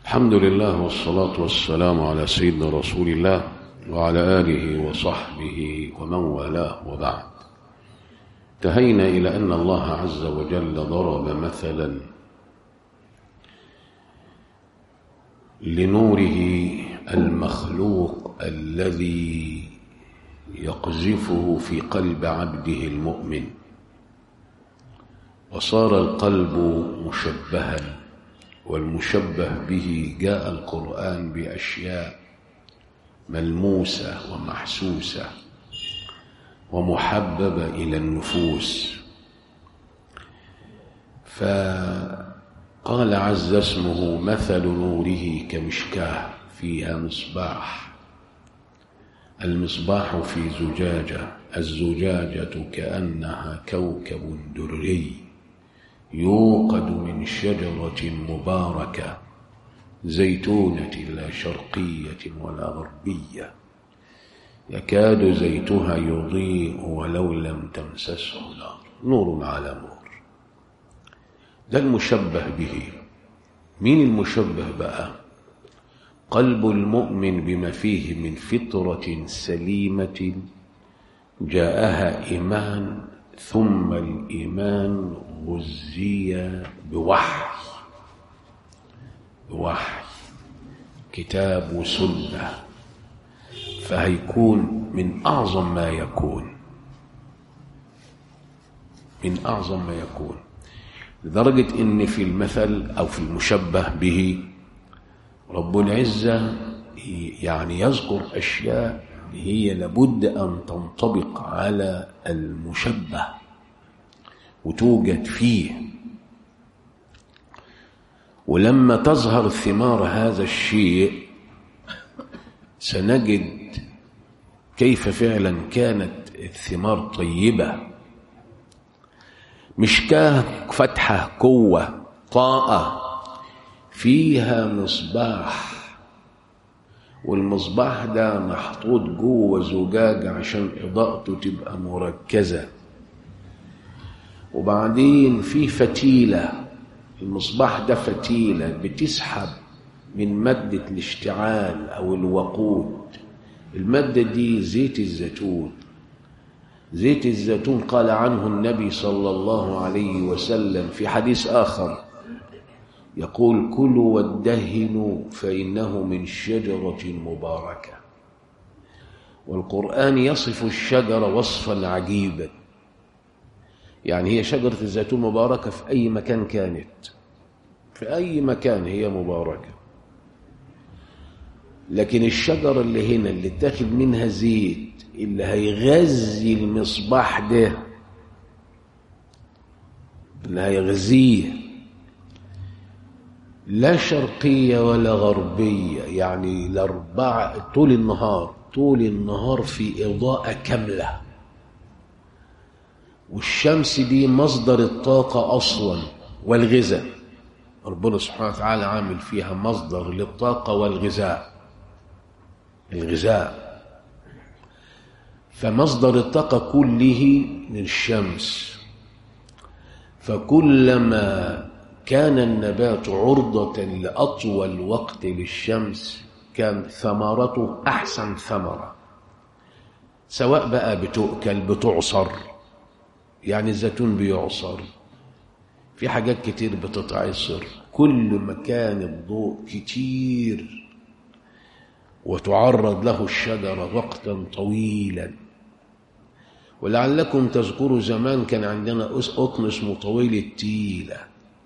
الحمد لله والصلاة والسلام على سيدنا رسول الله وعلى آله وصحبه ومن والاه وبعد انتهينا إلى أن الله عز وجل ضرب مثلا لنوره المخلوق الذي يقذفه في قلب عبده المؤمن وصار القلب مشبها والمشبه به جاء القرآن بأشياء ملموسة ومحسوسة ومحببة إلى النفوس فقال عز اسمه مثل نوره كمشكاه فيها مصباح المصباح في زجاجة الزجاجة كأنها كوكب دري يوقد من شجرة مباركة زيتونة لا شرقية ولا غربية يكاد زيتها يضيء ولو لم تمسسه نار نور على نور ده المشبه به مين المشبه بقى قلب المؤمن بما فيه من فطرة سليمة جاءها إيمان ثم الإيمان غزي بوحي بوحي كتاب وسنة فهيكون من أعظم ما يكون من أعظم ما يكون لدرجة إن في المثل أو في المشبه به رب العزة يعني يذكر أشياء هي لابد أن تنطبق على المشبه وتوجد فيه ولما تظهر ثمار هذا الشيء سنجد كيف فعلا كانت الثمار طيبة مشكاه فتحة قوة طاقة فيها مصباح والمصباح ده محطوط جوه زجاجة عشان إضاءته تبقى مركزة وبعدين في فتيلة المصباح ده فتيلة بتسحب من مادة الاشتعال أو الوقود المادة دي زيت الزيتون زيت الزيتون قال عنه النبي صلى الله عليه وسلم في حديث آخر يقول كلوا وادهنوا فإنه من شجرة مباركة والقرآن يصف الشجرة وصفا عجيبا يعني هي شجرة الزيتون مباركة في أي مكان كانت في أي مكان هي مباركة لكن الشجرة اللي هنا اللي اتاخد منها زيت اللي هيغذي المصباح ده اللي هيغذيه لا شرقية ولا غربية يعني الأربعة طول النهار طول النهار في إضاءة كاملة والشمس دي مصدر الطاقة أصلا والغذاء ربنا سبحانه وتعالى عامل فيها مصدر للطاقة والغذاء الغذاء فمصدر الطاقة كله من الشمس فكلما كان النبات عرضة لأطول وقت للشمس كان ثمرته أحسن ثمرة سواء بقى بتؤكل بتعصر يعني الزيتون بيعصر في حاجات كتير بتتعصر كل ما كان الضوء كتير وتعرض له الشجرة وقتا طويلا ولعلكم تذكروا زمان كان عندنا قطن اسمه طويل التيلة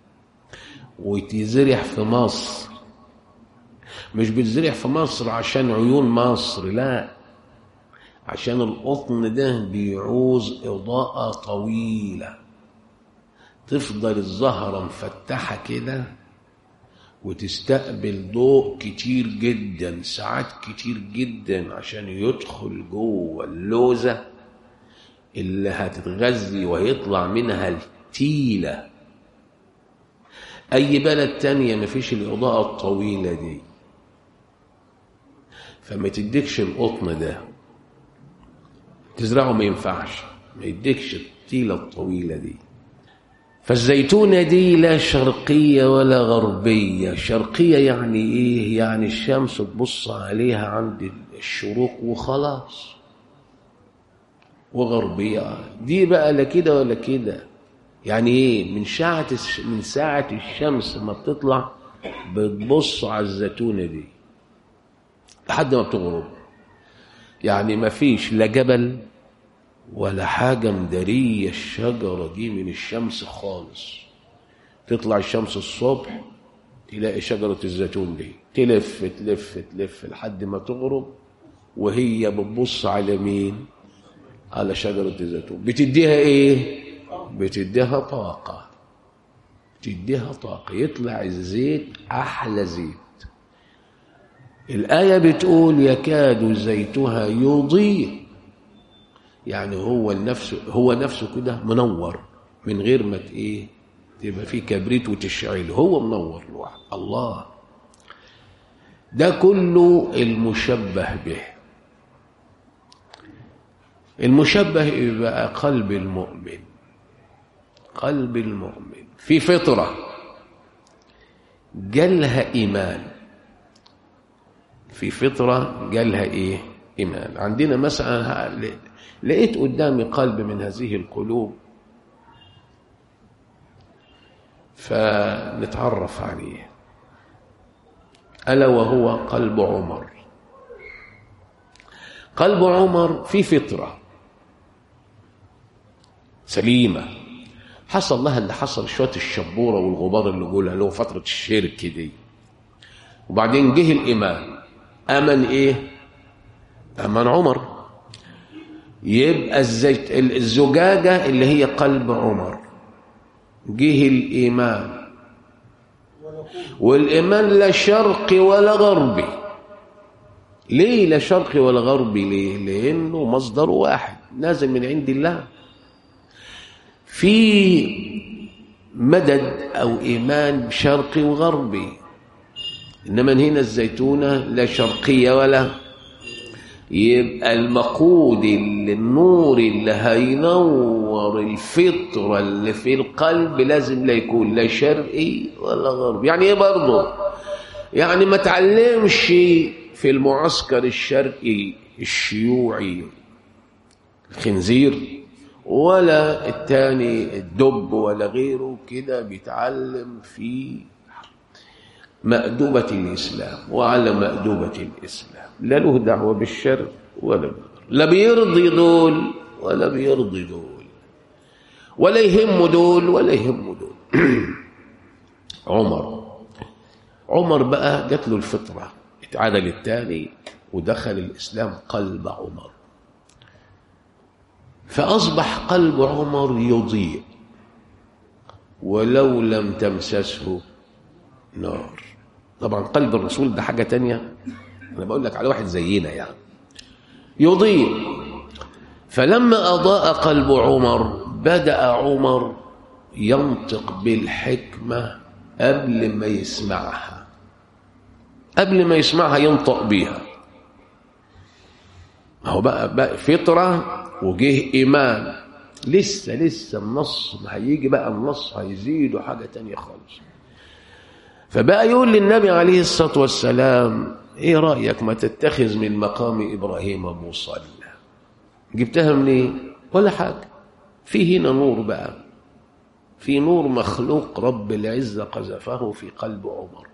ويتزرع في مصر مش بتزرع في مصر عشان عيون مصر لا عشان القطن ده بيعوز إضاءة طويلة تفضل الزهرة مفتحة كده وتستقبل ضوء كتير جدا ساعات كتير جدا عشان يدخل جوه اللوزة اللي هتتغذي ويطلع منها التيلة أي بلد تانية مفيش الإضاءة الطويلة دي فما تديكش القطن ده تزرعه ما ينفعش ما يديكش التيلة الطويلة دي فالزيتونة دي لا شرقية ولا غربية شرقية يعني ايه يعني الشمس تبص عليها عند الشروق وخلاص وغربية دي بقى لا كده ولا كده يعني ايه من ساعة من ساعة الشمس ما بتطلع بتبص على الزيتونة دي لحد ما بتغرب يعني ما فيش لا جبل ولا حاجة مدارية الشجرة دي من الشمس خالص تطلع الشمس الصبح تلاقي شجرة الزيتون دي تلف تلف تلف لحد ما تغرب وهي بتبص على مين على شجرة الزيتون بتديها ايه بتديها طاقة بتديها طاقة يطلع الزيت أحلى زيت الآية بتقول يكاد زيتها يضيء يعني هو نفسه هو نفسه كده منور من غير ما ايه تبقى فيه كبريت وتشعل هو منور لوحده الله ده كله المشبه به المشبه يبقى قلب المؤمن قلب المؤمن في فطرة جالها إيمان في فطرة جالها إيه إيمان عندنا مثلا لقيت قدامي قلب من هذه القلوب فنتعرف عليه ألا وهو قلب عمر قلب عمر في فطرة سليمة حصل لها اللي حصل شوية الشبورة والغبار اللي جولها اللي هو فترة الشرك دي وبعدين جه الإيمان أمن إيه أمن عمر يبقى الزيت الزجاجة اللي هي قلب عمر جه الإيمان والإيمان لا شرقي ولا غربي ليه لا شرقي ولا غربي ليه لأنه مصدر واحد نازل من عند الله في مدد أو إيمان شرقي وغربي إنما هنا الزيتونة لا شرقية ولا يبقى المقود اللي النور اللي هينور الفطرة اللي في القلب لازم لا يكون لا شرقي ولا غربي يعني ايه برضه يعني ما تعلمش في المعسكر الشرقي الشيوعي الخنزير ولا التاني الدب ولا غيره كده بيتعلم في مأدوبة الإسلام وعلى مأدوبة الإسلام لا له دعوة بالشرق ولا بالغرب لا بيرضي دول ولا بيرضي دول ولا يهم دول ولا يهم دول عمر عمر بقى جات له الفطرة اتعادل التاني ودخل الإسلام قلب عمر فأصبح قلب عمر يضيء ولو لم تمسسه نار طبعا قلب الرسول ده حاجة تانية أنا بقول لك على واحد زينا يعني يضيء فلما أضاء قلب عمر بدأ عمر ينطق بالحكمة قبل ما يسمعها قبل ما يسمعها ينطق بيها هو بقى, بقى فطرة وجه إيمان لسه لسه النص ما هيجي بقى النص هيزيد وحاجة تانية خالص فبقى يقول للنبي عليه الصلاة والسلام ايه رأيك ما تتخذ من مقام إبراهيم مصلى جبتها منين ولا حاجة في هنا نور بقى في نور مخلوق رب العزة قذفه في قلب عمر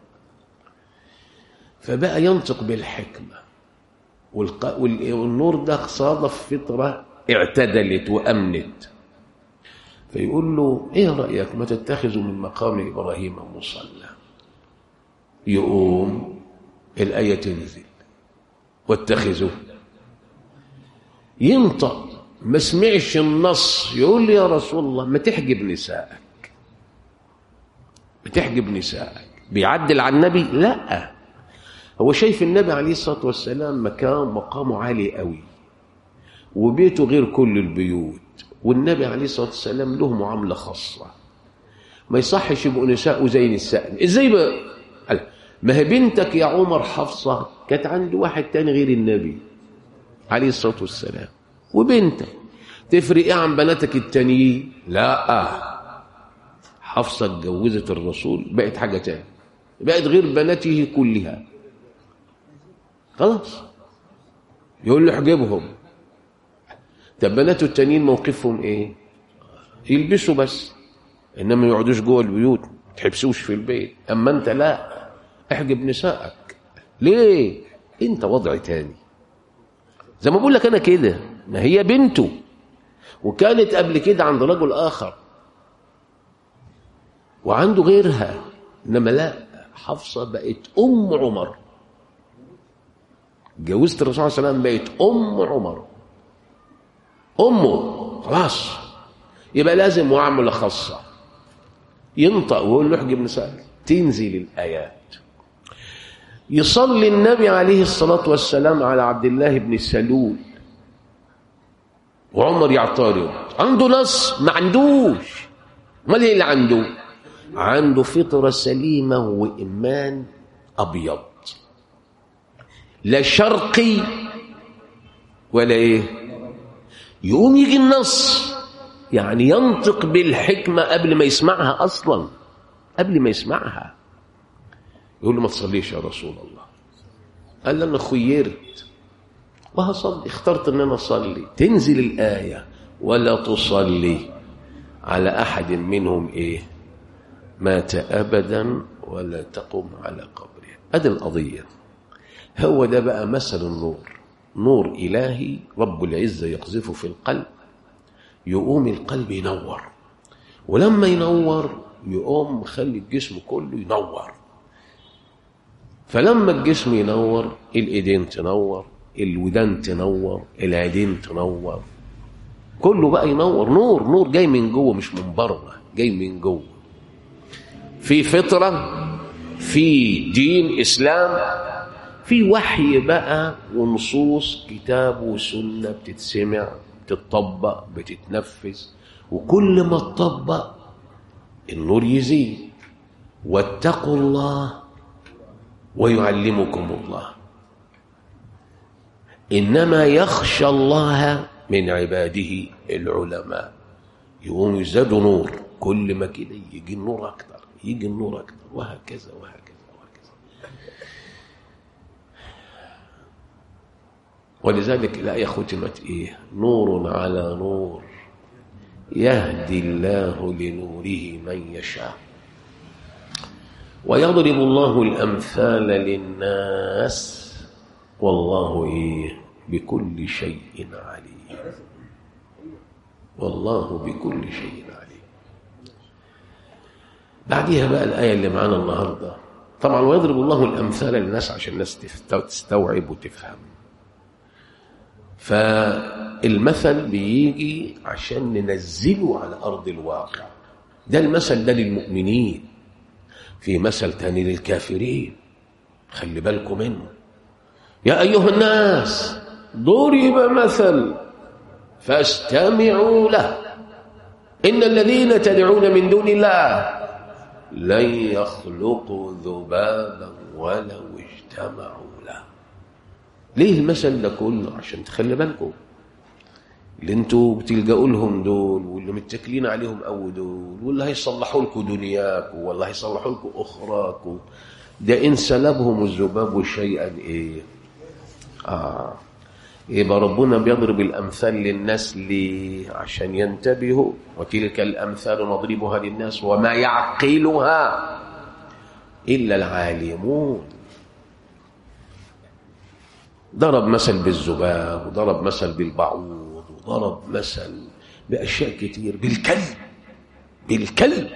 فبقى ينطق بالحكمة والنور ده صادف فطرة اعتدلت وأمنت فيقول له ايه رأيك ما تتخذ من مقام إبراهيم مصلى يقوم الآية تنزل واتخذوا ينطق ما سمعش النص يقول لي يا رسول الله ما تحجب نسائك ما تحجب نسائك بيعدل على النبي لا هو شايف النبي عليه الصلاة والسلام مكان مقامه عالي قوي وبيته غير كل البيوت والنبي عليه الصلاة والسلام له معاملة خاصة ما يصحش يبقوا نساء زي نساء ازاي بقى ما هي بنتك يا عمر حفصة كانت عند واحد تاني غير النبي عليه الصلاة والسلام وبنتك تفرق ايه عن بناتك التانيين لا حفصة اتجوزت الرسول بقت حاجة تاني بقت غير بناته كلها خلاص يقول له احجبهم طب بناته التانيين موقفهم ايه يلبسوا بس انما ما يقعدوش جوه البيوت ما تحبسوش في البيت اما انت لا احجب نسائك ليه انت وضع تاني زي ما بقول لك انا كده ما هي بنته وكانت قبل كده عند رجل اخر وعنده غيرها انما لا حفصه بقت ام عمر جوزت الرسول صلى الله عليه وسلم بقت ام عمر امه خلاص يبقى لازم معامله خاصه ينطق ويقول له احجب نسائك تنزل الايات يصلي النبي عليه الصلاه والسلام على عبد الله بن سلول وعمر يعترض عنده نص ما عندوش امال ايه اللي عنده عنده فطره سليمه وايمان ابيض لا شرقي ولا ايه يقوم يجي النص يعني ينطق بالحكمه قبل ما يسمعها اصلا قبل ما يسمعها يقول له ما تصليش يا رسول الله قال له انا خيرت وهصلي اخترت ان انا اصلي تنزل الايه ولا تصلي على احد منهم ايه مات ابدا ولا تقم على قبره ادي القضيه هو ده بقى مثل النور نور الهي رب العزه يقذفه في القلب يقوم القلب ينور ولما ينور يقوم خلي الجسم كله ينور فلما الجسم ينور الايدين تنور الودان تنور العيدين تنور كله بقى ينور نور نور جاي من جوه مش من بره جاي من جوه في فطره في دين اسلام في وحي بقى ونصوص كتاب وسنه بتتسمع بتطبق بتتنفذ وكل ما تطبق النور يزيد واتقوا الله ويعلمكم الله انما يخشى الله من عباده العلماء يقوم يزدادوا نور كل ما كده يجي النور اكتر يجي النور اكتر وهكذا وهكذا وهكذا ولذلك الايه ختمت ايه نور على نور يهدي الله لنوره من يشاء ويضرب الله الامثال للناس والله إيه بكل شيء عليم والله بكل شيء عليم بعديها بقى الآية اللي معانا النهاردة طبعا ويضرب الله الأمثال للناس عشان الناس تستوعب وتفهم فالمثل بيجي عشان ننزله على أرض الواقع ده المثل ده للمؤمنين في مثل تاني للكافرين خلي بالكم منه يا أيها الناس ضرب مثل فاستمعوا له إن الذين تدعون من دون الله لن يخلقوا ذبابا ولو اجتمعوا له ليه المثل ده كله عشان تخلي بالكم اللي انتوا بتلجأوا لهم دول واللي متكلين عليهم قوي دول واللي هيصلحوا لكم دنياكم واللي هيصلحوا لكم اخراكم ده ان سلبهم الذباب شيئا ايه آه. يبقى ربنا بيضرب الأمثال للناس ليه؟ عشان ينتبهوا وتلك الأمثال نضربها للناس وما يعقلها إلا العالمون ضرب مثل بالذباب وضرب مثل بالبعوض وضرب مثل بأشياء كتير بالكلب بالكلب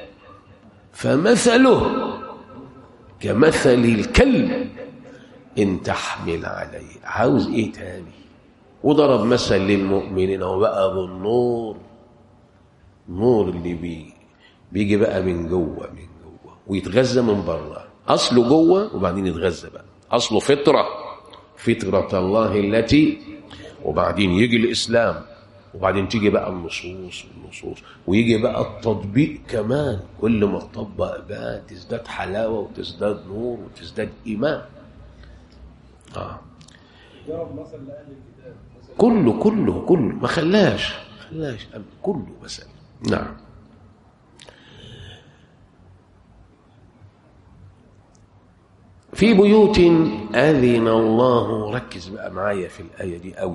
فمثله كمثل الكلب إن تحمل عليه عاوز إيه تاني وضرب مثل للمؤمنين وبقى ذو النور نور اللي بي بيجي بقى من جوه من جوه ويتغذى من بره أصله جوه وبعدين يتغذى بقى أصله فطرة فطرة الله التي وبعدين يجي الإسلام وبعدين تيجي بقى النصوص والنصوص ويجي بقى التطبيق كمان كل ما تطبق بقى تزداد حلاوة وتزداد نور وتزداد إيمان آه. كله كله كله ما خلاش خلاش كله مثلا نعم في بيوت أذن الله ركز بقى معايا في الآية دي قوي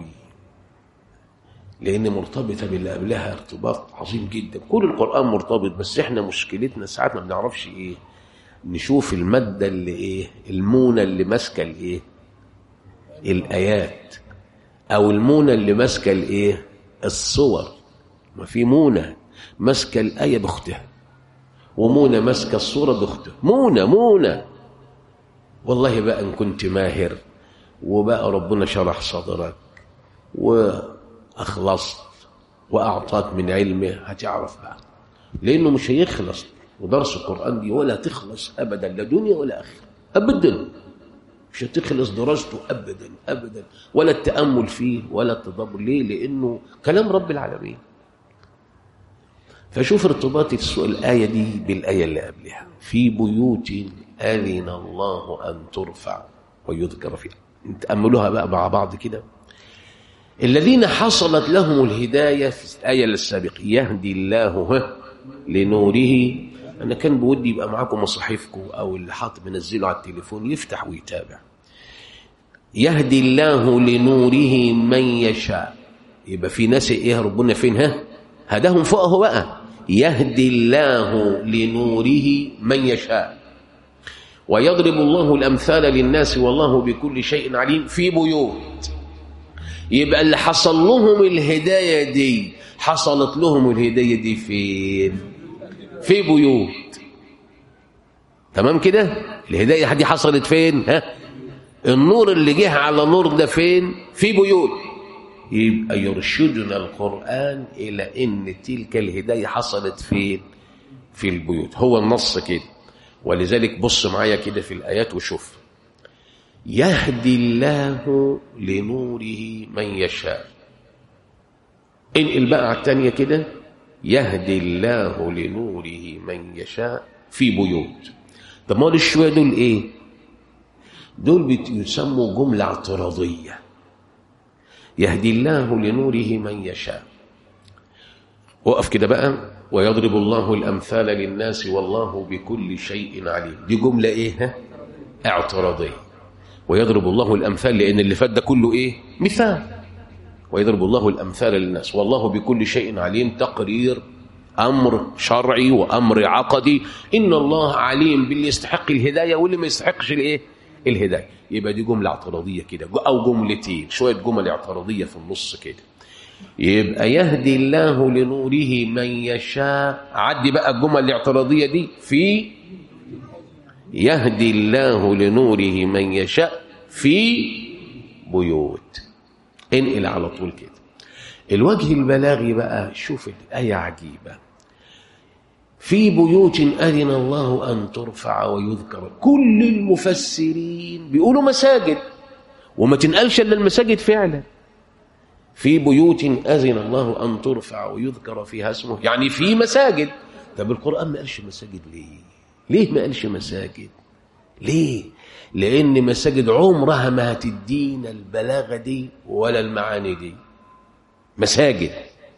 لأن مرتبطة باللي قبلها ارتباط عظيم جدا كل القرآن مرتبط بس احنا مشكلتنا ساعات ما بنعرفش ايه نشوف المادة اللي ايه المونة اللي ماسكة الايه الآيات أو المونة اللي ماسكة الايه الصور ما في مونة ماسكة الآية بأختها ومونة ماسكة الصورة بأختها مونة مونة والله بقى إن كنت ماهر وبقى ربنا شرح صدرك وأخلصت وأعطاك من علمه هتعرف بقى لأنه مش هيخلص ودرس القرآن دي ولا تخلص أبدا لا دنيا ولا آخرة أبدا مش هتخلص دراسته أبدا أبدا ولا التأمل فيه ولا التدبر ليه لأنه كلام رب العالمين فشوف ارتباط الآية دي بالآية اللي قبلها في بيوت أذن الله أن ترفع ويذكر فيها تأملوها بقى مع بعض كده الذين حصلت لهم الهداية في الآية السابقة يهدي الله لنوره أنا كان بودي يبقى معاكم مصاحفكم أو اللي حاطط منزله على التليفون يفتح ويتابع يهدي الله لنوره من يشاء يبقى في ناس ايه ربنا فين ها هداهم فوقه بقى يهدي الله لنوره من يشاء ويضرب الله الأمثال للناس والله بكل شيء عليم في بيوت يبقى اللي حصل لهم الهداية دي حصلت لهم الهداية دي فين في بيوت تمام كده الهداية دي حصلت فين ها النور اللي جه على نور ده فين في بيوت يبقى يرشدنا القرآن إلى إن تلك الهداية حصلت فين في البيوت هو النص كده ولذلك بص معايا كده في الآيات وشوف يهدي الله لنوره من يشاء انقل بقى على الثانية كده يهدي الله لنوره من يشاء في بيوت طب ما الشوية دول ايه دول يسموا جملة اعتراضية يهدي الله لنوره من يشاء وقف كده بقى ويضرب الله الأمثال للناس والله بكل شيء عليم دي جملة ايه ها؟ اعتراضية ويضرب الله الأمثال لأن اللي فات ده كله ايه مثال ويضرب الله الأمثال للناس والله بكل شيء عليم تقرير أمر شرعي وأمر عقدي إن الله عليم باللي يستحق الهداية واللي ما يستحقش الإيه الهداية يبقى دي جملة اعتراضية كده أو جملتين شوية جمل اعتراضية في النص كده يبقى يهدي الله لنوره من يشاء عدي بقى الجمل الاعتراضية دي في يهدي الله لنوره من يشاء في بيوت انقل على طول كده الوجه البلاغي بقى شوف الآية عجيبة في بيوت أذن الله أن ترفع ويذكر كل المفسرين بيقولوا مساجد وما تنقلش إلا المساجد فعلا في بيوت أذن الله أن ترفع ويذكر فيها اسمه يعني في مساجد طب القرآن ما قالش مساجد ليه ليه ما قالش مساجد ليه لأن مساجد عمرها ما هتدينا البلاغة دي ولا المعاني دي مساجد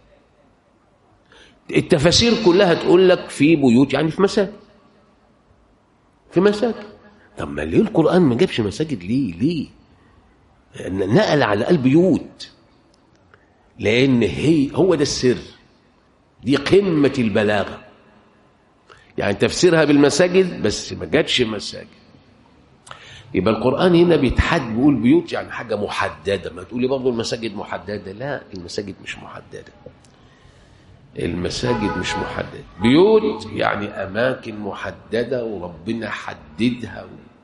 التفاسير كلها تقول لك في بيوت يعني في مساجد في مساجد طب ما ليه القرآن ما جابش مساجد ليه ليه نقل على قلب بيوت لأن هي هو ده السر دي قمة البلاغة يعني تفسيرها بالمساجد بس ما جاتش مساجد يبقى القرآن هنا بيتحد بيقول بيوت يعني حاجة محددة ما تقولي برضه المساجد محددة لا المساجد مش محددة المساجد مش محددة بيوت يعني أماكن محددة وربنا حددها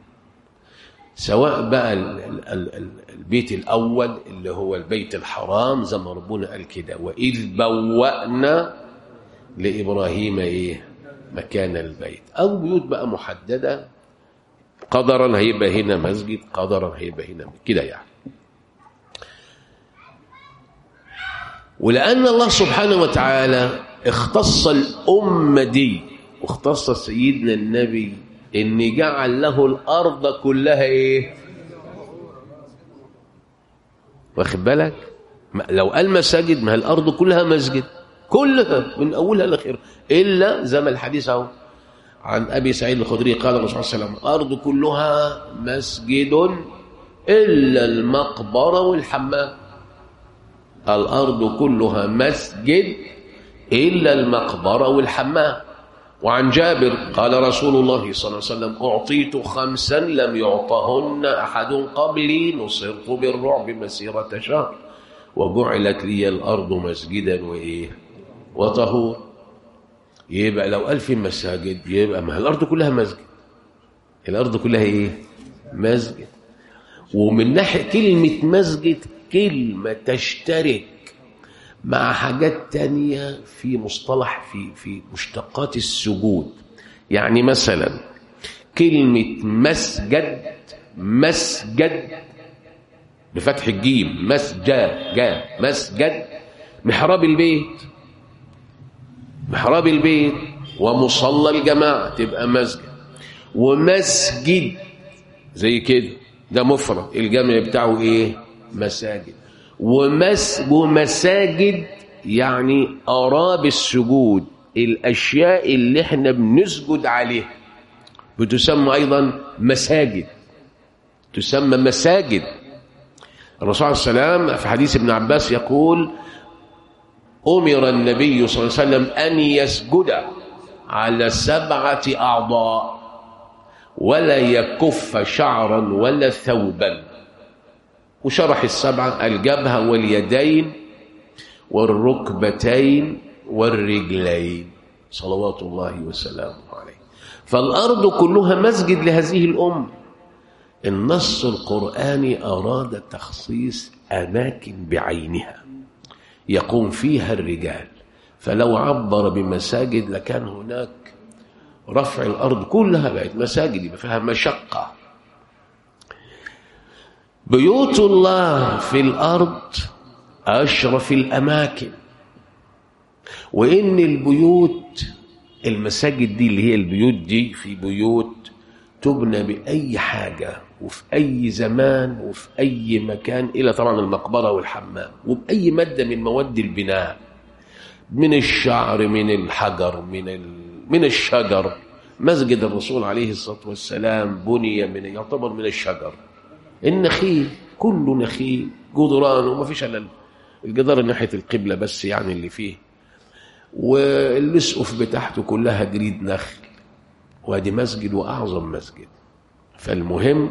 سواء بقى ال ال ال البيت الأول اللي هو البيت الحرام زي ما ربنا قال كده وإذ بوأنا لإبراهيم إيه مكان البيت أو بيوت بقى محددة قدرا هيبقى هنا مسجد قدرا هيبقى هنا كده يعني ولأن الله سبحانه وتعالى اختص الأمة دي واختص سيدنا النبي إن جعل له الأرض كلها إيه واخد بالك لو قال مساجد ما هي الأرض كلها مسجد كلها من أولها لآخرها إلا زي ما الحديث أهو عن أبي سعيد الخدري قال الرسول صلى الله عليه وسلم الأرض كلها مسجد إلا المقبرة والحمام الأرض كلها مسجد إلا المقبرة والحمام وعن جابر قال رسول الله صلى الله عليه وسلم أعطيت خمسا لم يعطهن أحد قبلي نصرت بالرعب مسيرة شهر وجعلت لي الأرض مسجدا وإيه وطهور يبقى لو ألف مساجد يبقى ما الأرض كلها مسجد الأرض كلها إيه مسجد ومن ناحية كلمة مسجد كلمة تشترك مع حاجات تانية في مصطلح في في مشتقات السجود يعني مثلا كلمة مسجد مسجد بفتح الجيم مسجد جا مسجد محراب البيت محراب البيت ومصلى الجماعة تبقى مسجد ومسجد زي كده ده مفرد الجمع بتاعه ايه مساجد ومس ومساجد يعني أراب السجود الأشياء اللي احنا بنسجد عليها بتسمى أيضا مساجد تسمى مساجد الرسول صلى الله عليه وسلم في حديث ابن عباس يقول أمر النبي صلى الله عليه وسلم أن يسجد على سبعة أعضاء ولا يكف شعرا ولا ثوبا وشرح السبعة الجبهة واليدين والركبتين والرجلين صلوات الله وسلامه عليه فالأرض كلها مسجد لهذه الأمة النص القرآني أراد تخصيص أماكن بعينها يقوم فيها الرجال فلو عبر بمساجد لكان هناك رفع الأرض كلها بقت مساجد يبقى فيها مشقة بيوت الله في الأرض أشرف الأماكن وإن البيوت المساجد دي اللي هي البيوت دي في بيوت تبنى بأي حاجة وفي أي زمان وفي أي مكان إلى طبعا المقبرة والحمام وبأي مادة من مواد البناء من الشعر من الحجر من ال... من الشجر مسجد الرسول عليه الصلاة والسلام بني من يعتبر من الشجر النخيل كله نخيل جدران وما فيش الا الجدار ناحيه القبله بس يعني اللي فيه والاسقف بتاعته كلها جريد نخل وادي مسجد واعظم مسجد فالمهم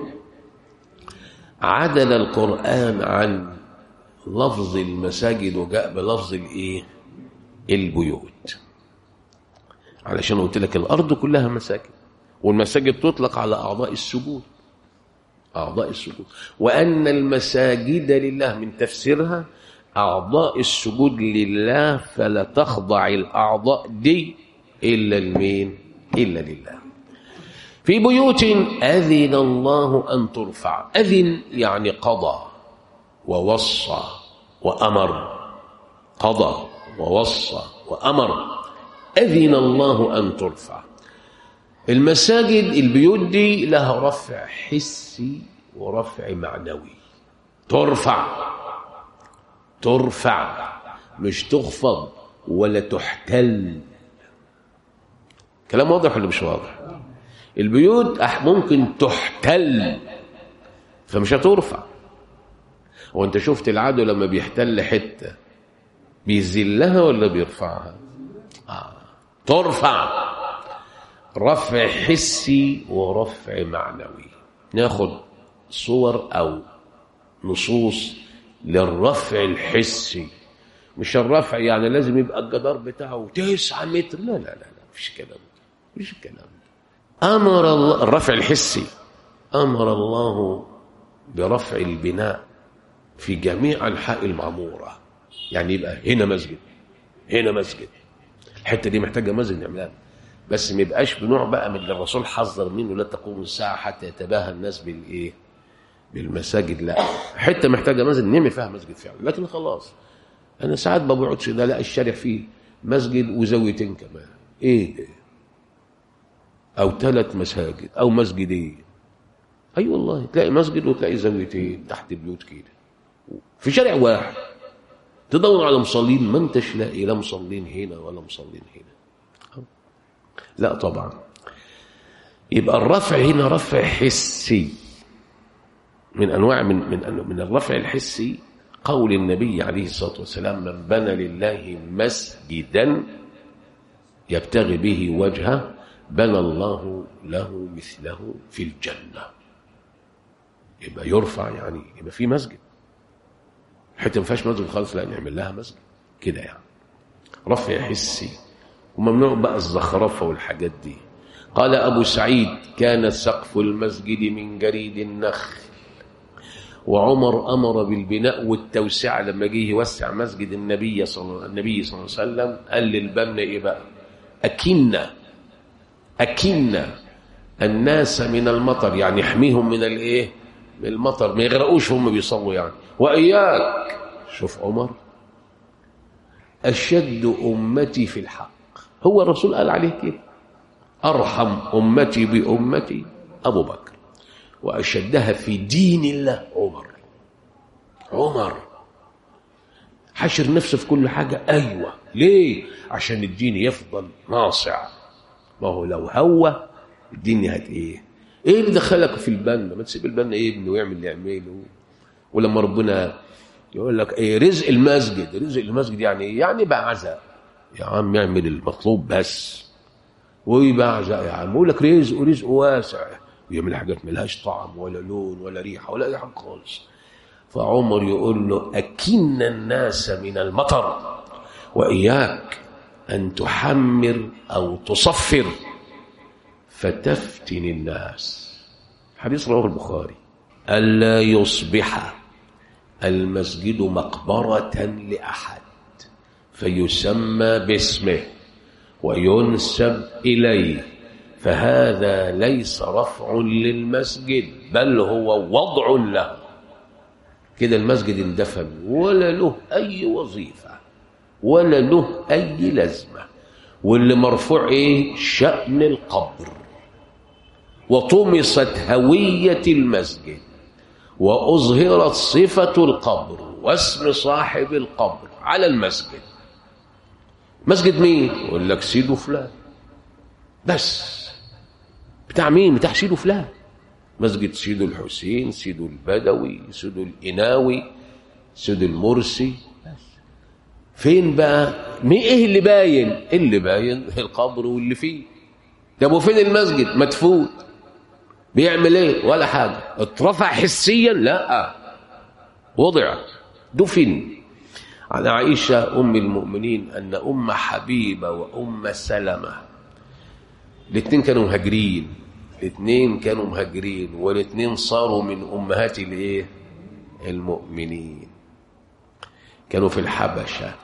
عدل القران عن لفظ المساجد وجاء بلفظ الايه البيوت علشان قلت لك الارض كلها مساجد والمساجد تطلق على اعضاء السجود أعضاء السجود وأن المساجد لله من تفسيرها أعضاء السجود لله فلا تخضع الأعضاء دي إلا المين إلا لله في بيوت أذن الله أن ترفع أذن يعني قضى ووصى وأمر قضى ووصى وأمر أذن الله أن ترفع المساجد البيوت دي لها رفع حسي ورفع معنوي ترفع ترفع مش تخفض ولا تحتل كلام واضح ولا مش واضح البيوت ممكن تحتل فمش هترفع وانت شفت العدو لما بيحتل حته بيذلها ولا بيرفعها آه. ترفع رفع حسي ورفع معنوي ناخد صور او نصوص للرفع الحسي مش الرفع يعني لازم يبقى الجدار بتاعه تسعة متر لا لا لا لا مفيش الكلام ده مفيش الكلام ده امر الله الرفع الحسي امر الله برفع البناء في جميع انحاء المعموره يعني يبقى هنا مسجد هنا مسجد الحته دي محتاجه مسجد نعملها بس ما يبقاش بنوع بقى من اللي الرسول حذر منه لا تقوم الساعه حتى يتباهى الناس بالايه بالمساجد لا حته محتاجه مسجد نعمل فيها مسجد فعلا لكن خلاص انا ساعات ما بقعدش ده لا الشارع فيه مسجد وزاويتين كمان ايه ده او ثلاث مساجد او مسجدين اي أيوة والله تلاقي مسجد وتلاقي زاويتين تحت بيوت كده في شارع واحد تدور على مصلين ما انتش لاقي لا مصلين هنا ولا مصلين هنا لا طبعا يبقى الرفع هنا رفع حسي من انواع من من من الرفع الحسي قول النبي عليه الصلاه والسلام من بنى لله مسجدا يبتغي به وجهه بنى الله له مثله في الجنه يبقى يرفع يعني يبقى في مسجد حتى ما فيهاش مسجد خالص لا نعمل لها مسجد كده يعني رفع حسي وممنوع بقى الزخرفه والحاجات دي قال ابو سعيد كان سقف المسجد من جريد النخل وعمر امر بالبناء والتوسعه لما جه يوسع مسجد النبي صلى النبي صلى الله عليه وسلم قال للبنا ايه بقى اكنا اكنا الناس من المطر يعني يحميهم من الايه من المطر ما يغرقوش هم بيصلوا يعني واياك شوف عمر اشد امتي في الحق هو الرسول قال عليه كده ارحم امتي بامتي ابو بكر واشدها في دين الله عمر عمر حشر نفسه في كل حاجه ايوه ليه عشان الدين يفضل ناصع ما هو لو هو الدنيا هت ايه ايه اللي دخلك في البنا ما تسيب البنا ايه ابنه ويعمل اللي يعمله ولما ربنا يقول لك ايه رزق المسجد رزق المسجد يعني ايه يعني بعزة يا عم يعمل المطلوب بس ويبعزق يا عم يقول لك رزق ورزق واسع ويعمل حاجات ملهاش طعم ولا لون ولا ريحه ولا اي حاجه خالص فعمر يقول له اكن الناس من المطر واياك ان تحمر او تصفر فتفتن الناس حديث رواه البخاري الا يصبح المسجد مقبره لاحد فيسمى باسمه وينسب اليه فهذا ليس رفع للمسجد بل هو وضع له كده المسجد اندفن ولا له اي وظيفه ولا له اي لازمه واللي مرفوع ايه شان القبر وطمست هويه المسجد واظهرت صفه القبر واسم صاحب القبر على المسجد مسجد مين يقول لك سيدو فلان بس بتاع مين بتاع سيدو فلان مسجد سيدو الحسين سيدو البدوي سيدو الإناوي سيدو المرسي فين بقى مين ايه اللي باين اللي باين القبر واللي فيه طب وفين المسجد مدفون بيعمل ايه ولا حاجه اترفع حسيا لا وضع دفن عن عائشه ام المؤمنين ان ام حبيبه وام سلمه الاثنين كانوا مهاجرين الاثنين كانوا مهاجرين والاثنين صاروا من امهات الايه المؤمنين كانوا في الحبشه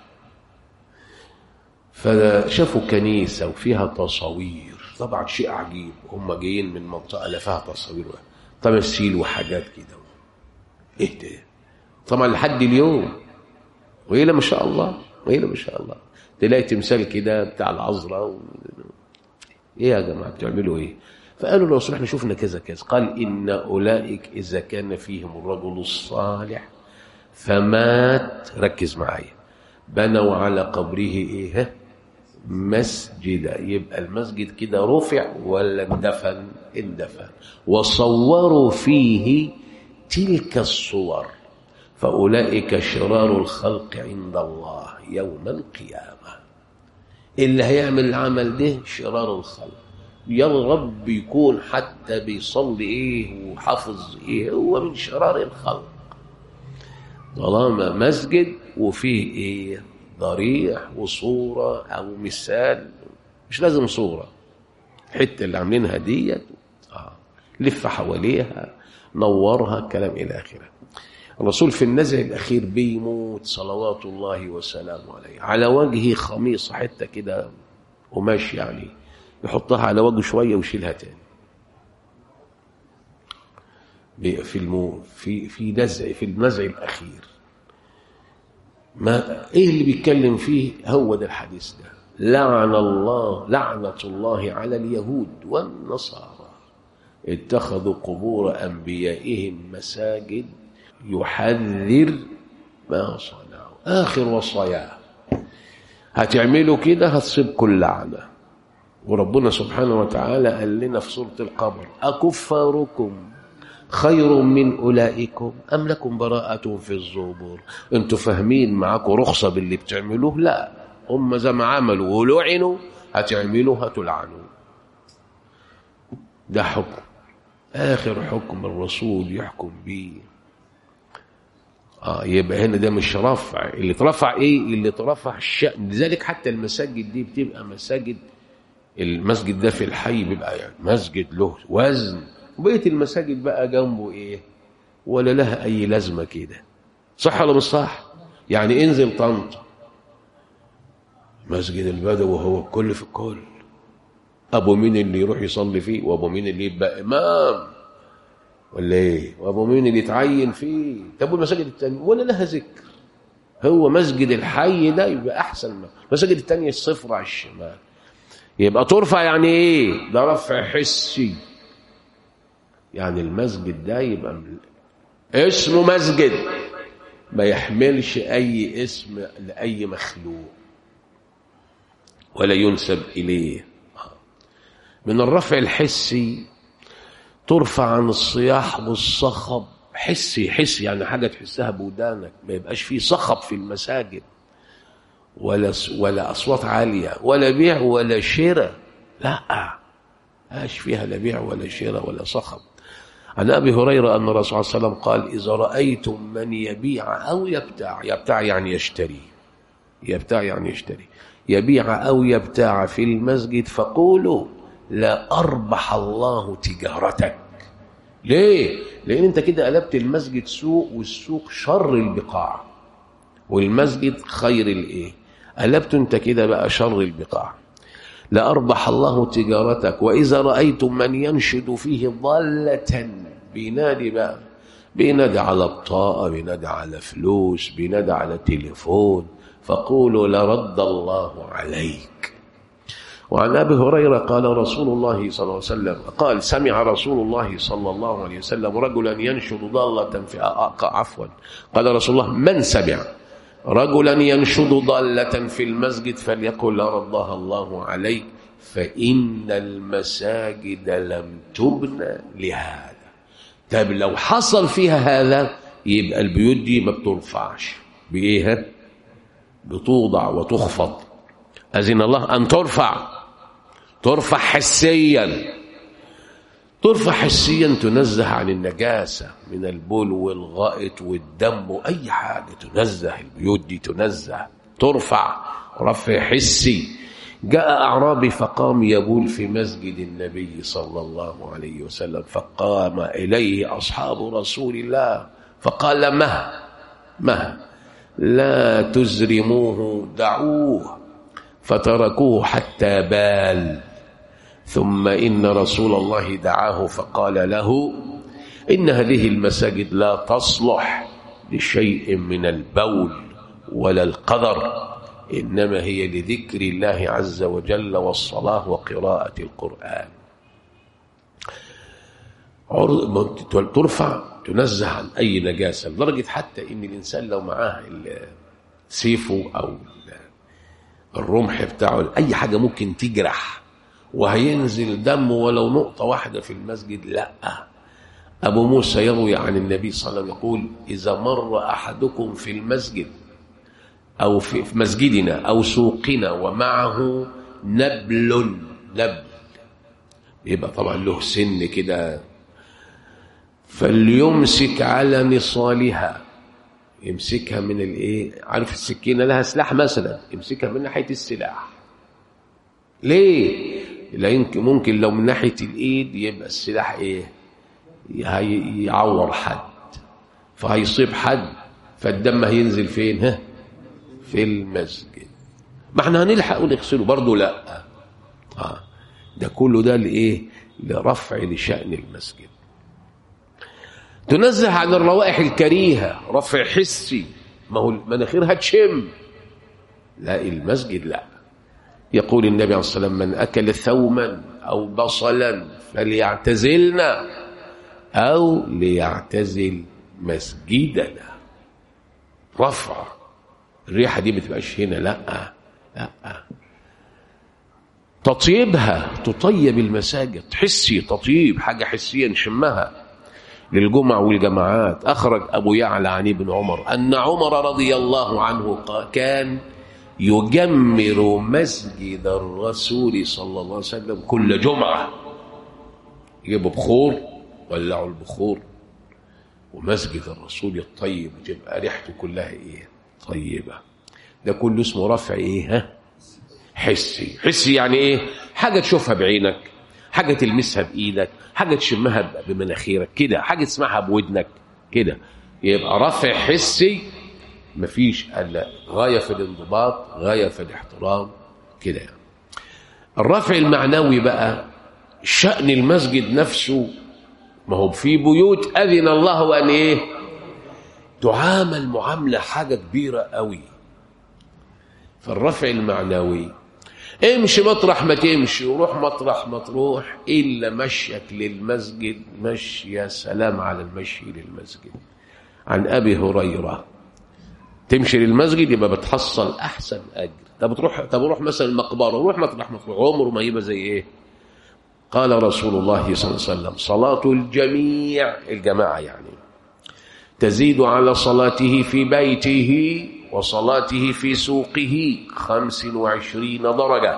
فشافوا كنيسه وفيها تصاوير طبعا شيء عجيب هم جايين من منطقه لا فيها تصاوير تماثيل وحاجات كده ايه ده طبعا لحد اليوم وإلى ما شاء الله وإلى ما شاء الله تلاقي تمثال كده بتاع العذراء و... ايه يا جماعه بتعملوا ايه فقالوا له احنا شفنا كذا كذا قال ان اولئك اذا كان فيهم الرجل الصالح فمات ركز معايا بنوا على قبره ايه مسجدا يبقى المسجد كده رفع ولا اندفن اندفن وصوروا فيه تلك الصور فاولئك شرار الخلق عند الله يوم القيامه اللي هيعمل العمل ده شرار الخلق يا رب يكون حتى بيصلي ايه وحافظ ايه هو من شرار الخلق طالما مسجد وفيه ايه ضريح وصورة او مثال مش لازم صورة الحتة اللي عاملينها ديت آه. لف حواليها نورها كلام الى اخره الرسول في النزع الأخير بيموت صلوات الله وسلامه عليه على وجهه خميصة حتة كده قماش يعني يحطها على وجهه شوية ويشيلها تاني في المو في في نزع في النزع الأخير ما ايه اللي بيتكلم فيه هو ده الحديث ده لعن الله لعنة الله على اليهود والنصارى اتخذوا قبور أنبيائهم مساجد يحذر ما صنعوا آخر وصاياه هتعملوا كده هتصيبكم اللعنة وربنا سبحانه وتعالى قال لنا في سورة القمر أكفاركم خير من أولئكم أم لكم براءة في الزبور انتوا فاهمين معاكم رخصة باللي بتعملوه لا هم زي ما عملوا ولعنوا هتعملوا هتلعنوا ده حكم آخر حكم الرسول يحكم بيه آه يبقى هنا ده مش رفع اللي اترفع ايه اللي اترفع الشأن لذلك حتى المساجد دي بتبقى مساجد المسجد ده في الحي بيبقى يعني مسجد له وزن وبقيه المساجد بقى جنبه ايه ولا لها اي لازمه كده صح ولا مش صح يعني انزل طنطا مسجد البدوي هو الكل في الكل ابو مين اللي يروح يصلي فيه وابو مين اللي يبقى امام ولا ايه وابو مين اللي يتعين فيه طب والمساجد التانية ولا لها ذكر هو مسجد الحي ده يبقى احسن ما المساجد التانية الصفر على الشمال يبقى ترفع يعني ايه ده رفع حسي يعني المسجد ده يبقى اسمه مسجد ما يحملش اي اسم لاي مخلوق ولا ينسب اليه من الرفع الحسي ترفع عن الصياح والصخب حسي حسي يعني حاجه تحسها بودانك ما يبقاش فيه صخب في المساجد ولا ولا اصوات عاليه ولا بيع ولا شراء لا ماش فيها لا بيع ولا شراء ولا صخب عن ابي هريره ان الرسول صلى الله عليه وسلم قال اذا رايتم من يبيع او يبتاع يبتاع يعني يشتري يبتاع يعني يشتري يبيع او يبتاع في المسجد فقولوا لا اربح الله تجارتك ليه لان انت كده قلبت المسجد سوق والسوق شر البقاع والمسجد خير الايه قلبت انت كده بقى شر البقاع لأربح الله تجارتك وإذا رأيتم من ينشد فيه ضالة بينادي بقى بينادي على بطاقة بينادي على فلوس بينادي على تليفون فقولوا لرد الله عليك وعن أبي هريرة قال رسول الله صلى الله عليه وسلم قال سمع رسول الله صلى الله عليه وسلم رجلا ينشد ضالة في عفوا قال رسول الله من سمع رجلا ينشد ضالة في المسجد فليقل ردها الله عليك فإن المساجد لم تبنى لهذا طب لو حصل فيها هذا يبقى البيوت دي ما بترفعش بإيه بتوضع وتخفض أذن الله أن ترفع ترفع حسيا ترفع حسيا تنزه عن النجاسة من البول والغائط والدم وأي حاجة تنزه البيوت دي تنزه ترفع رفع حسي جاء أعرابي فقام يبول في مسجد النبي صلى الله عليه وسلم فقام إليه أصحاب رسول الله فقال مه مه لا تزرموه دعوه فتركوه حتى بال ثم إن رسول الله دعاه فقال له إن هذه المساجد لا تصلح لشيء من البول ولا القدر إنما هي لذكر الله عز وجل والصلاة وقراءة القرآن ترفع تنزه عن أي نجاسة لدرجة حتى إن الإنسان لو معاه سيفه أو الرمح بتاعه أي حاجة ممكن تجرح وهينزل دم ولو نقطة واحدة في المسجد لا أبو موسى يروي عن النبي صلى الله عليه وسلم يقول إذا مر أحدكم في المسجد أو في مسجدنا أو سوقنا ومعه نبل نبل يبقى طبعا له سن كده فليمسك على نصالها يمسكها من الايه عارف السكينه لها سلاح مثلا يمسكها من ناحيه السلاح ليه لا يمكن ممكن لو من ناحيه الايد يبقى السلاح ايه يعور حد فهيصيب حد فالدم هينزل فين ها في المسجد ما احنا هنلحق ونغسله برضه لا آه. ده كله ده لايه لرفع لشأن المسجد تنزه عن الروائح الكريهة رفع حسي ما هو المناخير هتشم لا المسجد لا يقول النبي عليه الصلاة والسلام من أكل ثوما أو بصلا فليعتزلنا أو ليعتزل مسجدنا رفع الريحة دي بتبقاش هنا لا لا تطيبها تطيب المساجد حسي تطيب حاجة حسية نشمها للجمع والجماعات أخرج أبو يعلى عن ابن عمر أن عمر رضي الله عنه كان يجمر مسجد الرسول صلى الله عليه وسلم كل جمعة يجيبوا بخور ولعوا البخور ومسجد الرسول الطيب تبقى ريحته كلها ايه طيبة ده كله اسمه رفع ايه ها حسي حسي يعني ايه حاجة تشوفها بعينك حاجة تلمسها بإيدك حاجة تشمها بمناخيرك كده حاجة تسمعها بودنك كده يبقى رفع حسي مفيش الا غاية في الانضباط غاية في الاحترام كده يعني. الرفع المعنوي بقى شأن المسجد نفسه ما هو في بيوت أذن الله أن إيه تعامل معاملة حاجة كبيرة قوي فالرفع المعنوي امشي مطرح ما تمشي وروح مطرح ما تروح إلا مشيك للمسجد مشي يا سلام على المشي للمسجد عن أبي هريرة تمشي للمسجد يبقى بتحصل أحسن أجر طب تروح طب روح مثلا المقبرة روح مطرح ما تروح عمره ما يبقى زي إيه قال رسول الله صلى الله عليه وسلم صلاة الجميع الجماعة يعني تزيد على صلاته في بيته وصلاته في سوقه خمس وعشرين درجة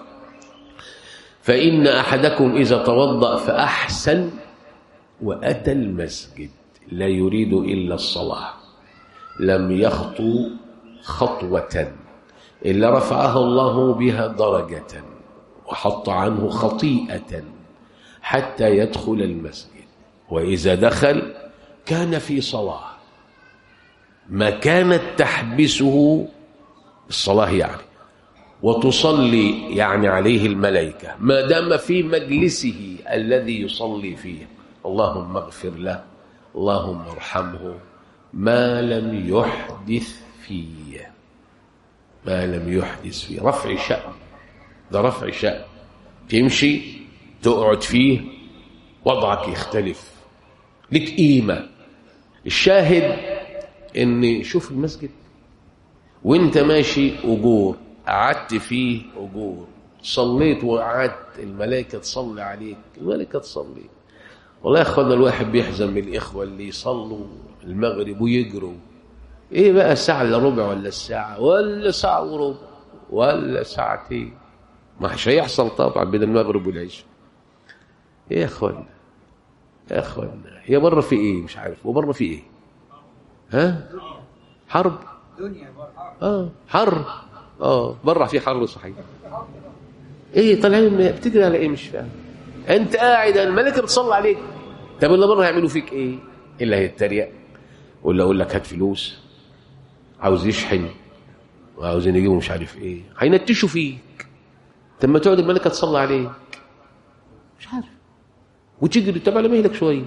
فإن أحدكم إذا توضأ فأحسن وأتى المسجد لا يريد إلا الصلاة لم يخطو خطوة إلا رفعها الله بها درجة وحط عنه خطيئة حتى يدخل المسجد وإذا دخل كان في صلاة ما كانت تحبسه الصلاة يعني وتصلي يعني عليه الملائكة ما دام في مجلسه الذي يصلي فيه اللهم اغفر له اللهم ارحمه ما لم يحدث فيه ما لم يحدث فيه رفع شأن ده رفع شأن تمشي تقعد فيه وضعك يختلف لك قيمة الشاهد ان شوف المسجد وانت ماشي أجور قعدت فيه أجور صليت وقعدت الملائكة تصلي عليك الملائكة تصلي والله يا اخوانا الواحد بيحزن من الإخوة اللي يصلوا المغرب ويجروا ايه بقى الساعة الا ربع ولا الساعة ولا ساعة وربع ولا ساعتين ما مش هيحصل طبعا بين المغرب والعشاء ايه يا اخوانا يا اخوانا هي بره في ايه مش عارف وبره في ايه ها حرب اه حر اه بره في حر صحيح ايه طالعين بتجري على ايه مش فاهم انت قاعد الملكه بتصلي عليك طب اللي بره هيعملوا فيك ايه الا هيتريق ولا اقول لك هات فلوس عاوز يشحن وعاوزين يجيبوا مش عارف ايه هينتشوا فيك طب ما تقعد الملكه تصلي عليك مش عارف وتجري طب على مهلك شويه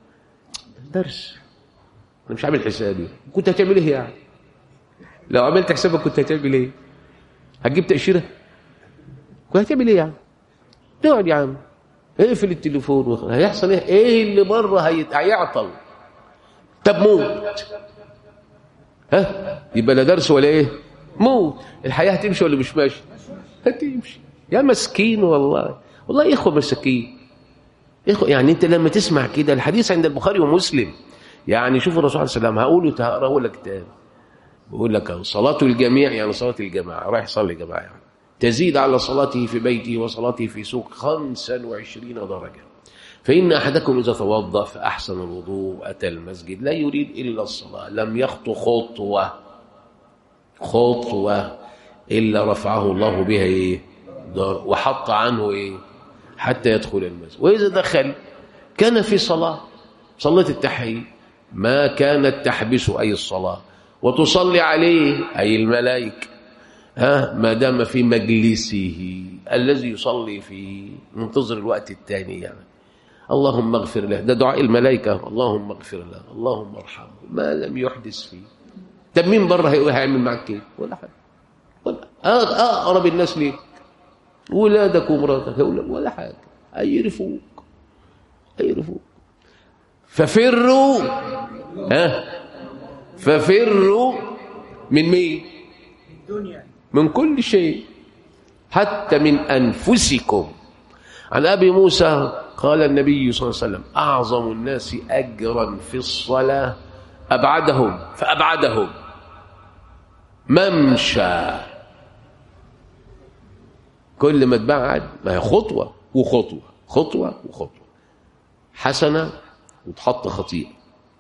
درس انا مش عامل حسابي كنت هتعمل ايه يعني لو عملت حسابك كنت هتعمل ايه هتجيب تاشيره كنت هتعمل ايه يعني تقعد يا عم اقفل التليفون هيحصل ايه ايه اللي بره هيت... هيعطل طب موت ها يبقى لا درس ولا ايه موت الحياه هتمشي ولا مش ماشي هتمشي يا مسكين والله والله اخوه مساكين اخوه يعني انت لما تسمع كده الحديث عند البخاري ومسلم يعني شوف الرسول عليه السلام هقوله هقراه لك تاني بقول لك صلاة الجميع يعني صلاة الجماعة رايح يصلي جماعة يعني تزيد على صلاته في بيته وصلاته في سوق خمسا وعشرين درجة فإن أحدكم إذا توضأ فأحسن الوضوء أتى المسجد لا يريد إلا الصلاة لم يخطو خطوة خطوة إلا رفعه الله بها إيه دار وحط عنه إيه حتى يدخل المسجد وإذا دخل كان في صلاة صلاة التحيي ما كانت تحبس أي الصلاة وتصلي عليه أي الملائكة ها ما دام في مجلسه الذي يصلي فيه منتظر الوقت الثاني يعني اللهم اغفر له ده دعاء الملائكة اللهم اغفر له اللهم ارحمه ما لم يحدث فيه طب مين بره هيعمل معك كده ولا حاجة ولا أقرب الناس ليك ولادك ومراتك ولا حاجة هيعرفوك هيعرفوك ففروا ها ففروا من مين الدنيا من كل شيء حتى من أنفسكم عن أبي موسى قال النبي صلى الله عليه وسلم أعظم الناس أجرا في الصلاة أبعدهم فأبعدهم ممشى كل ما تبعد ما هي خطوة وخطوة خطوة وخطوة حسنة وتحط خطيئة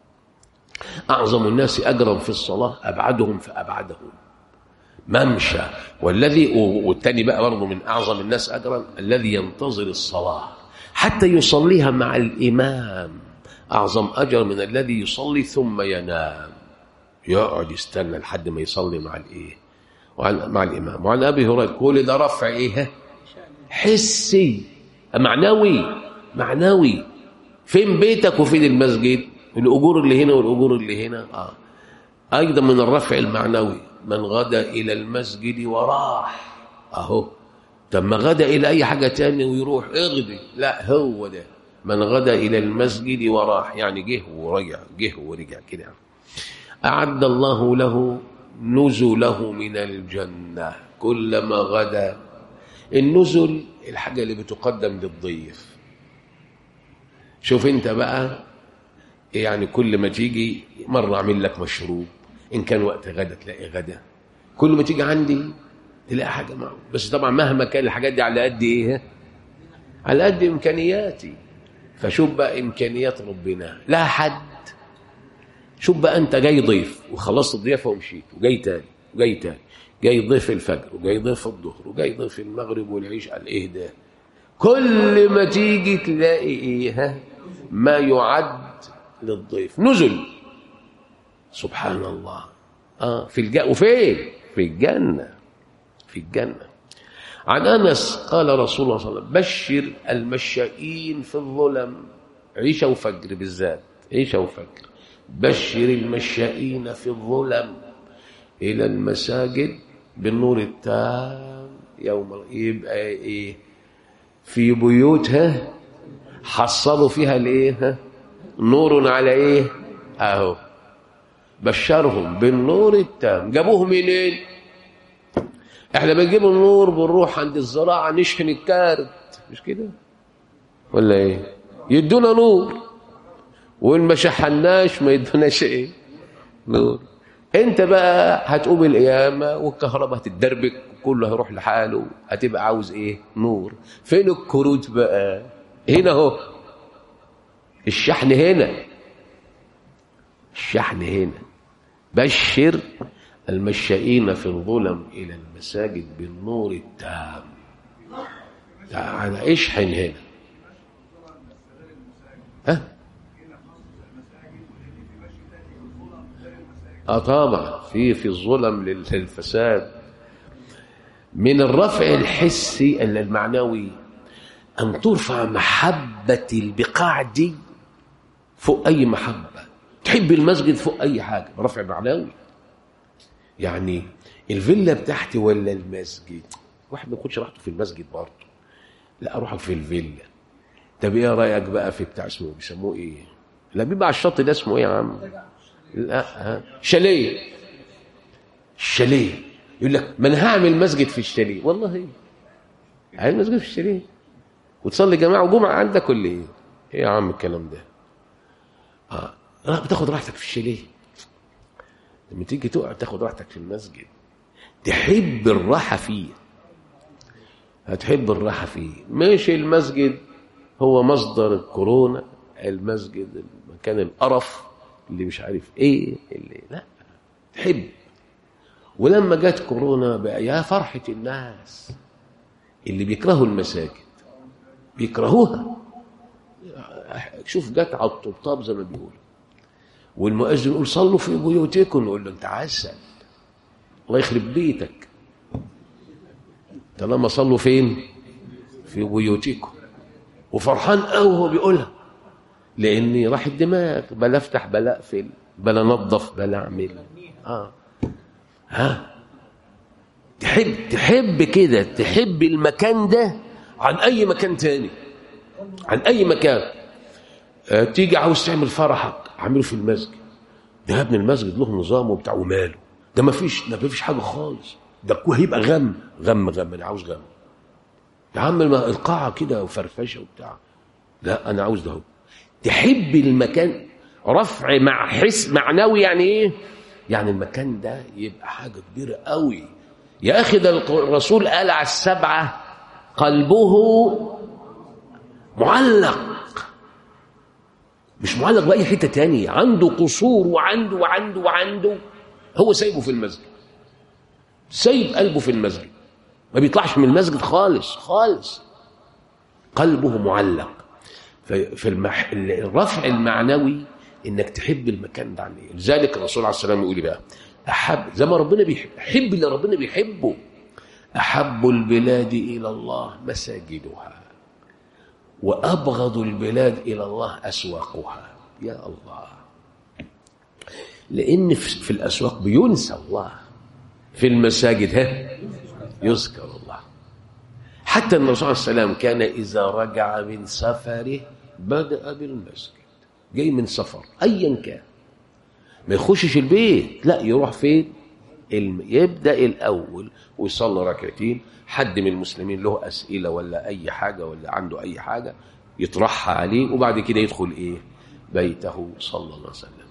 أعظم الناس أجرا في الصلاة أبعدهم فأبعدهم ممشى والذي والتاني بقى برضه من أعظم الناس أجرا الذي ينتظر الصلاة حتى يصليها مع الإمام أعظم أجر من الذي يصلي ثم ينام يقعد يستنى لحد ما يصلي مع الإيه وعن مع الإمام وعن أبي هريرة كل ده رفع إيه حسي معنوي معنوي فين بيتك وفين المسجد الأجور اللي هنا والأجور اللي هنا آه. أيضا من الرفع المعنوي من غدا إلى المسجد وراح أهو طب ما غدا إلى أي حاجة تانية ويروح اغدي لا هو ده من غدا إلى المسجد وراح يعني جه ورجع جه ورجع كده أعد الله له نزله من الجنة كلما غدا النزل الحاجة اللي بتقدم للضيف شوف انت بقى يعني كل ما تيجي مرة اعمل لك مشروب ان كان وقت غدا تلاقي غدا كل ما تيجي عندي تلاقي حاجة معه بس طبعا مهما كان الحاجات دي على قد ايه على قد امكانياتي فشوف بقى امكانيات ربنا لا حد شوف بقى انت جاي ضيف وخلصت الضيافه ومشيت وجاي تاني وجاي تاني جاي ضيف الفجر وجاي ضيف الظهر وجاي ضيف المغرب والعشاء الايه ده كل ما تيجي تلاقي ايه ها ما يعد للضيف نزل سبحان الله اه في الجنة وفين في الجنة في الجنة عن أنس قال رسول الله صلى الله عليه وسلم بشر المشائين في الظلم عيشة وفجر بالذات عيشة وفجر بشر المشائين في الظلم إلى المساجد بالنور التام يوم يبقى إيه في بيوتها حصلوا فيها الايه نور على ايه اهو بشرهم بالنور التام جابوه منين احنا بنجيب النور بنروح عند الزراعه نشحن الكارت مش كده ولا ايه يدونا نور وان ما شحناش ما يدوناش ايه نور انت بقى هتقوم القيامه والكهرباء هتتدربك وكله هيروح لحاله هتبقى عاوز ايه نور فين الكروت بقى هنا اهو الشحن هنا الشحن هنا بشر المشائين في الظلم الى المساجد بالنور التام تعالى اشحن هنا ها اه طبعا في في الظلم للفساد من الرفع الحسي المعنوي ان ترفع محبه البقاع دي فوق اي محبه تحب المسجد فوق اي حاجه رفع معنوي يعني الفيلا بتاعتي ولا المسجد واحد ما يكونش راحته في المسجد برضه لا اروح في الفيلا طب ايه رايك بقى في بتاع اسمه بيسموه ايه لا بيبقى على الشط ده اسمه ايه يا عم لا ها شاليه الشاليه يقول لك ما انا هعمل مسجد في الشاليه والله ايه هعمل مسجد في الشاليه وتصلي جماعه وجمعه عندك ولا ايه ايه يا عم الكلام ده اه لا بتاخد راحتك في الشاليه لما تيجي تقعد تاخد راحتك في المسجد تحب الراحه فيه هتحب الراحه فيه مش المسجد هو مصدر الكورونا المسجد مكان القرف اللي مش عارف ايه اللي لا تحب ولما جت كورونا بقى يا فرحة الناس اللي بيكرهوا المساجد بيكرهوها شوف جت على الطبطاب زي ما بيقولوا والمؤذن يقول صلوا في بيوتكم نقول له انت عسل الله يخرب بيتك طالما صلوا فين في بيوتكم وفرحان قوي وهو بيقولها لاني راح الدماغ بلا افتح بلا اقفل بلا انظف بلا اعمل اه ها تحب تحب كده تحب المكان ده عن اي مكان تاني عن اي مكان آه تيجي عاوز تعمل فرحك اعمله في المسجد ده يا ابن المسجد له نظام وبتاع وماله ده ما فيش ده ما فيش حاجه خالص ده هيبقى غم غم غم انا عاوز غم يا عم الم- القاعة كده وفرفشة وبتاع لا أنا عاوز ده هو. تحب المكان رفع مع حس معنوي يعني إيه؟ يعني المكان ده يبقى حاجة كبيرة قوي يا أخي ده الق- الرسول قال على السبعة قلبه معلق مش معلق بأي حتة تانية عنده قصور وعنده وعنده وعنده هو سايبه في المسجد سايب قلبه في المسجد ما بيطلعش من المسجد خالص خالص قلبه معلق في في المح... الرفع المعنوي انك تحب المكان ده عليه لذلك الرسول عليه السلام يقول إيه بقى احب زي ما ربنا بيحب حب اللي ربنا بيحبه احب البلاد الى الله مساجدها وابغض البلاد الى الله اسواقها يا الله لان في في الاسواق بينسى الله في المساجد ها يذكر الله حتى الرسول صلى الله عليه وسلم كان اذا رجع من سفره بدا بالمسجد جاي من سفر ايا كان ما يخشش البيت لا يروح فين الم... يبدا الاول ويصلي ركعتين حد من المسلمين له اسئله ولا اي حاجه ولا عنده اي حاجه يطرحها عليه وبعد كده يدخل ايه بيته صلى الله عليه وسلم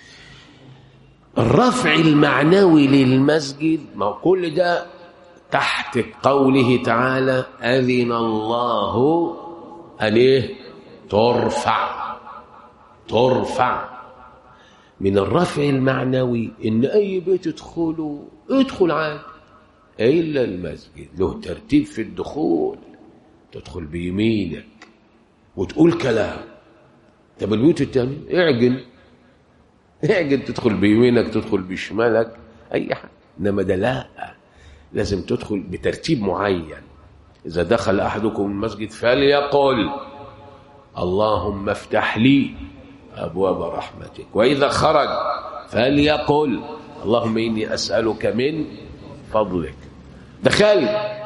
الرفع المعنوي للمسجد ما هو كل ده تحت قوله تعالى أذن الله أن إيه ترفع ترفع من الرفع المعنوي إن أي بيت تدخله ادخل عادي إلا المسجد له ترتيب في الدخول تدخل بيمينك وتقول كلام طب البيوت التانية اعجل اعجل تدخل بيمينك تدخل بشمالك اي حاجه انما ده لا لازم تدخل بترتيب معين اذا دخل احدكم المسجد فليقل اللهم افتح لي ابواب رحمتك واذا خرج فليقل اللهم اني اسالك من فضلك دخل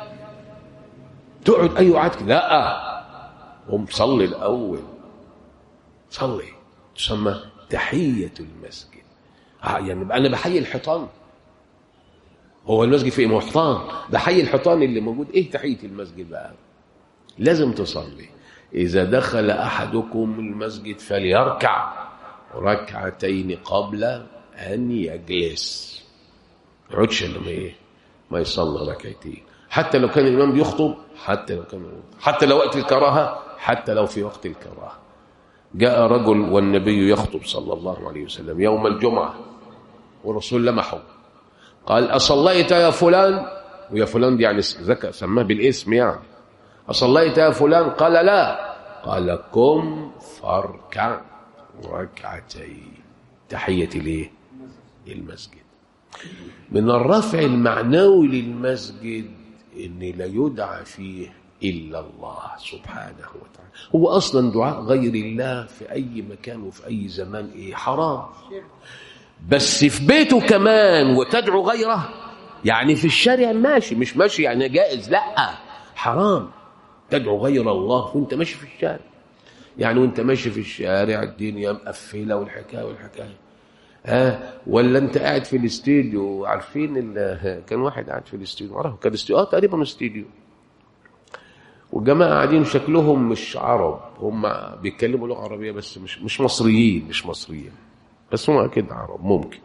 تقعد اي قعد كده لا قوم صلي الاول صلي تسمى تحية المسجد آه يعني أنا بحيي الحيطان هو المسجد فيه ما هو حيطان بحيي الحيطان اللي موجود إيه تحية المسجد بقى لازم تصلي إذا دخل أحدكم المسجد فليركع ركعتين قبل أن يجلس ما يقعدش لما إيه ما يصلي ركعتين حتى لو كان الإمام بيخطب حتى لو كان حتى لو وقت الكراهة حتى لو في وقت الكراهة جاء رجل والنبي يخطب صلى الله عليه وسلم يوم الجمعة والرسول لمحه قال أصليت يا فلان ويا فلان دي يعني ذكر سماه بالاسم يعني أصليت يا فلان قال لا قال قم فاركع ركعتين تحية ليه المسجد من الرفع المعنوي للمسجد ان لا يدعى فيه الا الله سبحانه وتعالى هو اصلا دعاء غير الله في اي مكان وفي اي زمان ايه حرام بس في بيته كمان وتدعو غيره يعني في الشارع ماشي مش ماشي يعني جائز لا حرام تدعو غير الله وانت ماشي في الشارع يعني وانت ماشي في الشارع الدنيا مقفله والحكايه والحكايه ها ولا انت قاعد في الاستديو عارفين ال- كان واحد قاعد في الاستديو عرفوا كان استديو اه تقريبا استديو والجماعه قاعدين شكلهم مش عرب هم بيتكلموا لغه عربيه بس مش مش مصريين مش مصريين بس هم اكيد عرب ممكن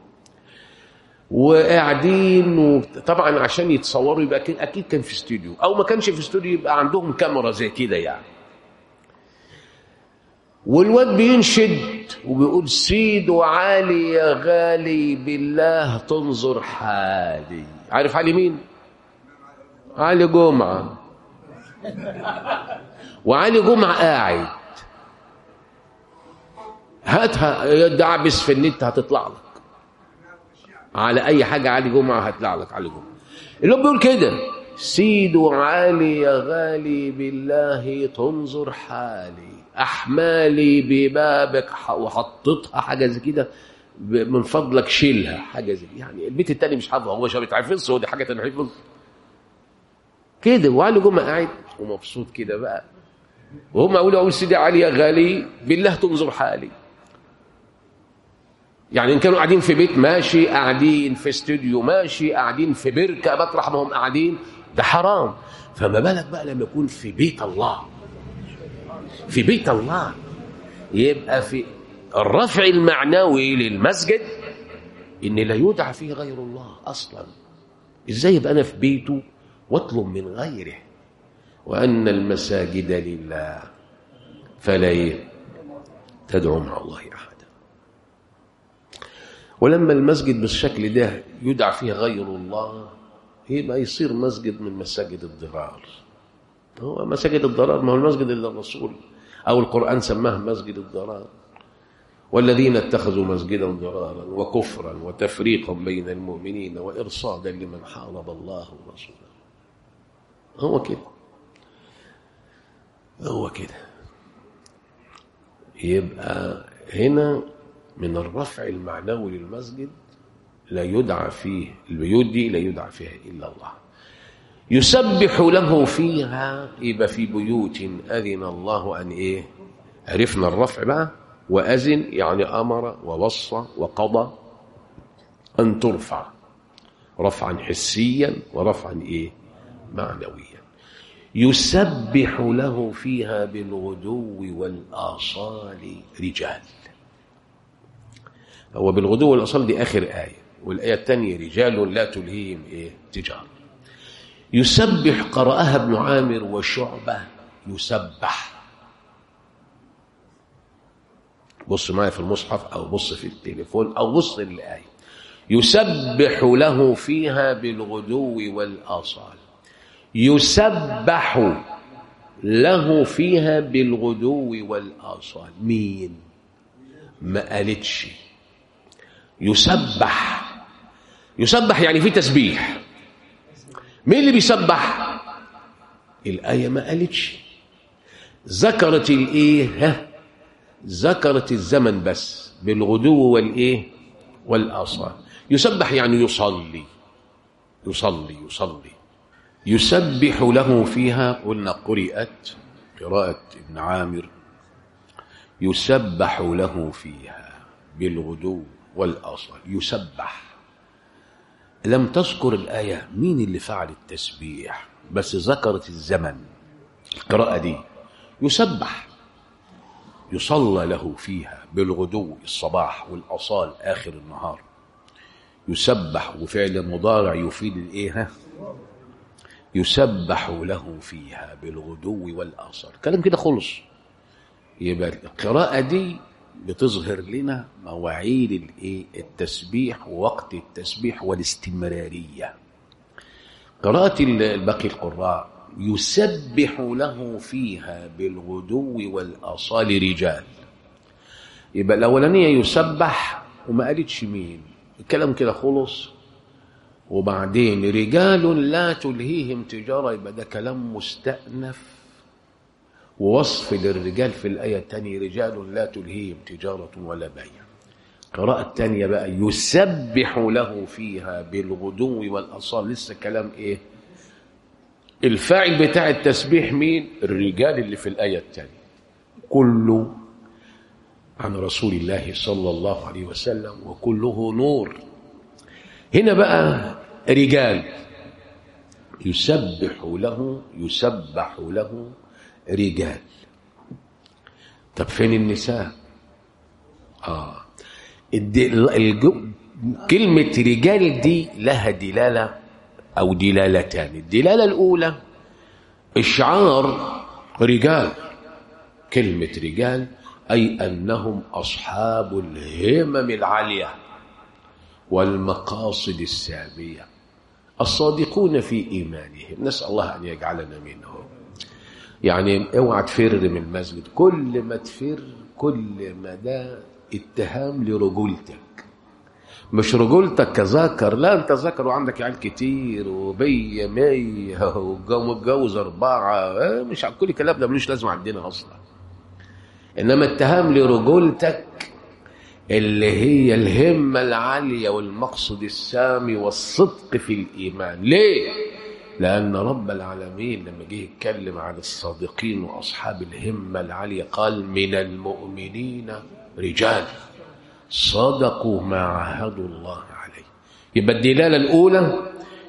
وقاعدين وطبعا عشان يتصوروا يبقى أكيد- اكيد كان في استوديو او ما كانش في استوديو يبقى عندهم كاميرا زي كده يعني والواد بينشد وبيقول سيد وعالي يا غالي بالله تنظر حالي عارف علي مين علي جمعة وعلي جمعة قاعد هاتها دعبس في النت هتطلع لك على اي حاجة علي جمعة هتطلع لك علي جمعة اللي هو بيقول كده سيد وعالي يا غالي بالله تنظر حالي احمالي ببابك ح- وحطيتها حاجه زي كده ب- من فضلك شيلها حاجه زي يعني البيت التاني مش حافظه هو شاب حافظ هو دي حاجه تانية حفظ كده وعلي جمعه قاعد ومبسوط كده بقى وهم قالوا اقول سيدي علي يا غالي بالله تنظر حالي يعني ان كانوا قاعدين في بيت ماشي قاعدين في استوديو ماشي قاعدين في بركه مطرح ما هم قاعدين ده حرام فما بالك بقى لما يكون في بيت الله في بيت الله يبقى في الرفع المعنوي للمسجد ان لا يدعى فيه غير الله اصلا ازاي يبقى انا في بيته واطلب من غيره وان المساجد لله فلا إيه؟ تدعو مع الله احدا ولما المسجد بالشكل ده يدعى فيه غير الله يبقى يصير مسجد من مساجد الضرار هو مساجد الضرار ما هو المسجد الا الرسول او القران سماه مسجد الضرار والذين اتخذوا مسجدا ضرارا وكفرا وتفريقا بين المؤمنين وارصادا لمن حارب الله ورسوله هو كده هو كده يبقى هنا من الرفع المعنوي للمسجد لا يدعى فيه البيوت دي لا يدعى فيها الا الله يسبح له فيها يبقى في بيوت اذن الله ان ايه عرفنا الرفع بقى واذن يعني امر ووصى وقضى ان ترفع رفعا حسيا ورفعا ايه معنويا يسبح له فيها بالغدو والآصال رجال هو بالغدو والآصال دي آخر آية والآية الثانية رجال لا تلهيهم إيه تجارة يسبح قرأها ابن عامر وشعبة يسبح بص معايا في المصحف أو بص في التليفون أو بص للآية يسبح له فيها بالغدو والآصال يسبح له فيها بالغدو والآصال مين ما قالتش يسبح يسبح يعني في تسبيح مين اللي بيسبح الآية ما قالتش ذكرت الايه ها ذكرت الزمن بس بالغدو والايه والآصال يسبح يعني يصلي يصلي يصلي يسبح له فيها قلنا قرئت قراءة ابن عامر يسبح له فيها بالغدو والآصال يسبح لم تذكر الآية مين اللي فعل التسبيح بس ذكرت الزمن القراءة دي يسبح يصلى له فيها بالغدو الصباح والأصال آخر النهار يسبح وفعل مضارع يفيد الايه ها يسبح له فيها بالغدو والآصال كلام كده خلص يبقى القراءة دي بتظهر لنا مواعيد الايه التسبيح ووقت التسبيح والاستمرارية قراءة الباقي القراء يسبح له فيها بالغدو والآصال رجال يبقى الأولانية يسبح وما قالتش مين الكلام كده خلص وبعدين رجال لا تلهيهم تجارة يبقى ده كلام مستأنف ووصف للرجال في الآية الثانية رجال لا تلهيهم تجارة ولا بيع القراءة الثانية بقى يسبح له فيها بالغدو والأصال لسه كلام إيه الفاعل بتاع التسبيح مين الرجال اللي في الآية الثانية كله عن رسول الله صلى الله عليه وسلم وكله نور هنا بقى رجال يسبح له يسبح له رجال طب فين النساء اه الجو... كلمة رجال دي لها دلالة أو دلالتان الدلالة الأولى إشعار رجال كلمة رجال أي أنهم أصحاب الهمم العالية والمقاصد السامية الصادقون في إيمانهم نسأل الله أن يجعلنا منهم يعني اوعى تفر من المسجد كل ما تفر كل ما ده اتهام لرجولتك مش رجولتك كذاكر لا انت ذكر وعندك عيال كتير وبي مية ومتجوز أربعة مش كل الكلام ده ملوش لازمة عندنا أصلا إنما اتهام لرجولتك اللي هي الهمة العالية والمقصد السامي والصدق في الإيمان ليه؟ لأن رب العالمين لما جه يتكلم عن الصادقين وأصحاب الهمة العالية قال من المؤمنين رجال صدقوا ما عاهدوا الله عليه يبقى الدلالة الأولى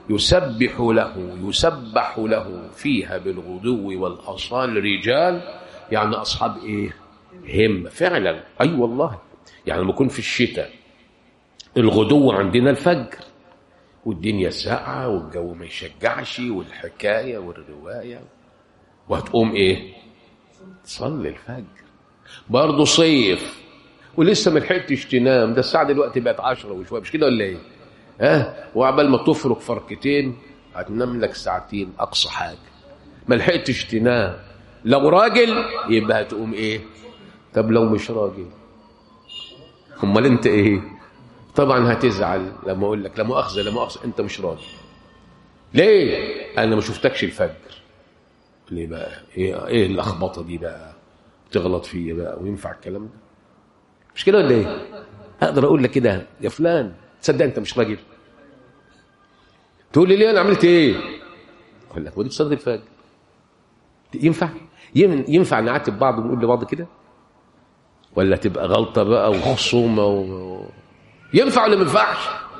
يسبح له يسبح له فيها بالغدو والأصال رجال يعني أصحاب إيه همة فعلا أي أيوة والله يعني لما يكون في الشتاء الغدو عندنا الفجر والدنيا ساقعة والجو ما يشجعش والحكاية والرواية وهتقوم إيه تصلي الفجر برضه صيف ولسه ما لحقتش تنام ده الساعة دلوقتي بقت 10 وشوية مش كده ولا إيه؟ ها وعبال ما تفرك فركتين هتنام لك ساعتين اقصى حاجه ما لحقتش تنام لو راجل يبقى هتقوم ايه طب لو مش راجل امال انت ايه طبعا هتزعل لما اقول لك لا مؤاخذه لا مؤاخذه انت مش راجل ليه انا ما شفتكش الفجر ليه بقى ايه ايه اللخبطه دي بقى تغلط فيا بقى وينفع الكلام ده مش كده ولا ايه اقدر اقول لك كده يا فلان تصدق انت مش راجل تقول لي ليه انا عملت ايه اقول لك ودي تصلي الفجر ينفع ينفع نعاتب بعض ونقول لبعض كده ولا تبقى غلطه بقى وخصومه و... ينفع ولا ما ينفعش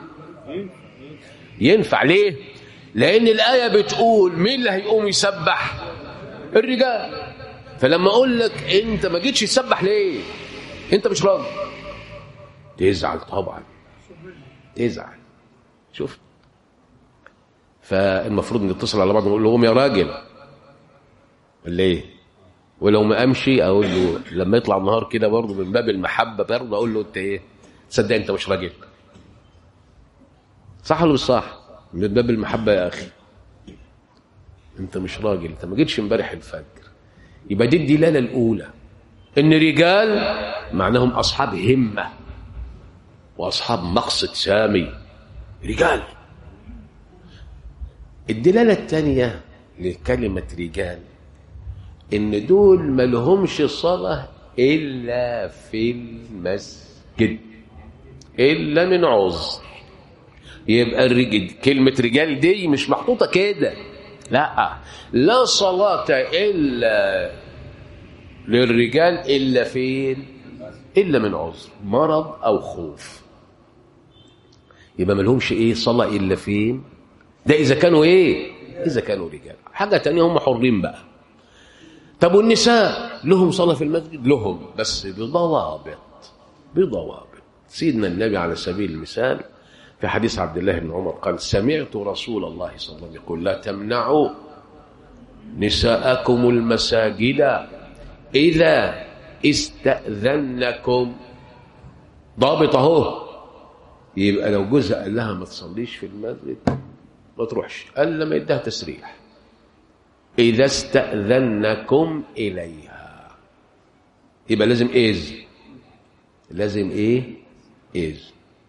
ينفع ليه لان الايه بتقول مين اللي هيقوم يسبح الرجال فلما اقول لك انت ما جيتش تسبح ليه انت مش راجل تزعل طبعا تزعل شفت فالمفروض نتصل على بعض ونقول لهم يا راجل ولا ايه ولو ما امشي اقول له لما يطلع النهار كده برضه من باب المحبه برضه اقول له انت ايه تصدق انت مش راجل صح ولا مش صح من باب المحبه يا اخي انت مش راجل انت ما جيتش امبارح الفجر يبقى دي الدلاله الاولى ان رجال معناهم اصحاب همه واصحاب مقصد سامي رجال الدلاله الثانيه لكلمه رجال ان دول ما لهمش صلاه الا في المسجد الا من عذر يبقى الرجل كلمه رجال دي مش محطوطه كده لا لا صلاه الا للرجال الا فين الا من عذر مرض او خوف يبقى ما لهمش ايه صلاه الا فين ده اذا كانوا ايه اذا كانوا رجال حاجه تانية هم حرين بقى طب والنساء لهم صلاه في المسجد لهم بس بضوابط بضوابط سيدنا النبي على سبيل المثال في حديث عبد الله بن عمر قال سمعت رسول الله صلى الله عليه وسلم يقول لا تمنعوا نساءكم المساجد إذا استأذنكم ضابط اهو يبقى لو جوزها قال لها ما تصليش في المسجد ما تروحش قال لما يديها تسريح إذا استأذنكم إليها يبقى لازم إذ لازم إيه إذ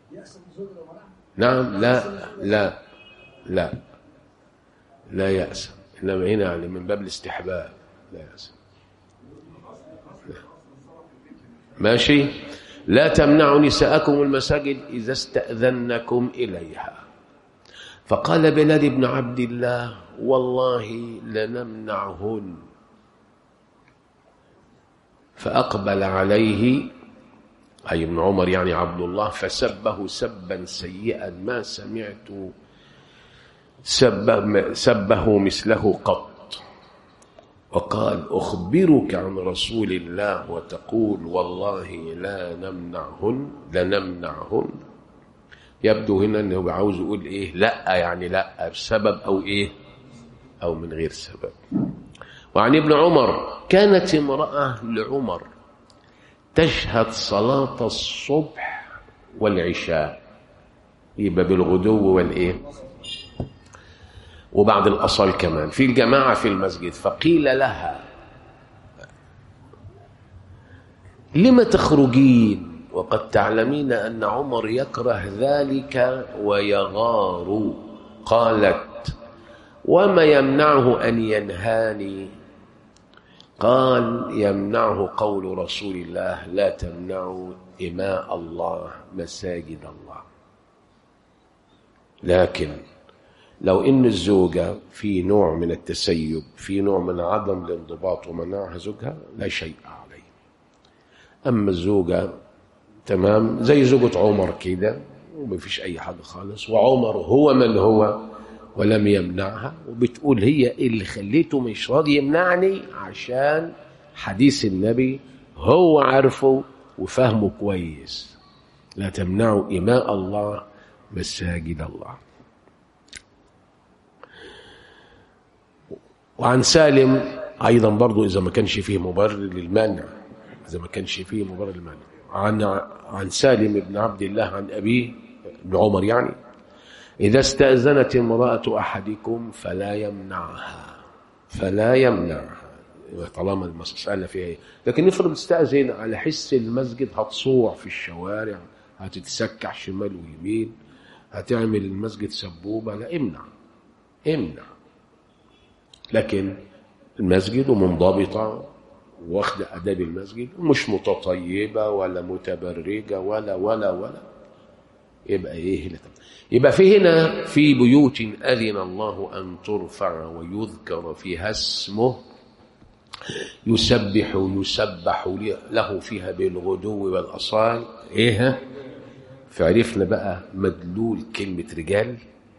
نعم لا لا لا لا يأس إنما هنا يعني من باب الاستحباب لا يأس ماشي لا تمنعوا نساءكم المساجد إذا استأذنكم إليها فقال بلال بن عبد الله والله لنمنعهن فأقبل عليه أي ابن عمر يعني عبد الله فسبه سبا سيئا ما سمعت سبه, سبه مثله قط وقال أخبرك عن رسول الله وتقول والله لا نمنعهن لنمنعهن يبدو هنا انه عاوز يقول ايه لا يعني لا بسبب او ايه او من غير سبب وعن ابن عمر كانت امرأة لعمر تشهد صلاة الصبح والعشاء يبقى بالغدو والايه وبعد الأصل كمان في الجماعة في المسجد فقيل لها لم تخرجين وقد تعلمين أن عمر يكره ذلك ويغار قالت وما يمنعه أن ينهاني قال يمنعه قول رسول الله لا تمنعوا إماء الله مساجد الله لكن لو ان الزوجه في نوع من التسيب في نوع من عدم الانضباط ومنعها زوجها لا شيء عليه اما الزوجه تمام زي زوجة عمر كده وما فيش اي حاجه خالص وعمر هو من هو ولم يمنعها وبتقول هي اللي خليته مش راضي يمنعني عشان حديث النبي هو عارفه وفهمه كويس لا تمنعوا إماء الله مساجد الله وعن سالم أيضا برضو إذا ما كانش فيه مبرر للمنع إذا ما كانش فيه مبرر للمنع عن عن سالم بن عبد الله عن أبيه ابن عمر يعني إذا استأذنت امرأة أحدكم فلا يمنعها فلا يمنعها طالما المسألة فيها إيه لكن نفرض استأذن على حس المسجد هتصوع في الشوارع هتتسكع شمال ويمين هتعمل المسجد سبوبة لا امنع امنع لكن المسجد منضبطة واخد أداب المسجد مش متطيبة ولا متبرجة ولا ولا ولا يبقى ايه لا يبقى في هنا في بيوت أذن الله أن ترفع ويذكر فيها اسمه يسبح يسبح له فيها بالغدو والأصال ايه فعرفنا بقى مدلول كلمة رجال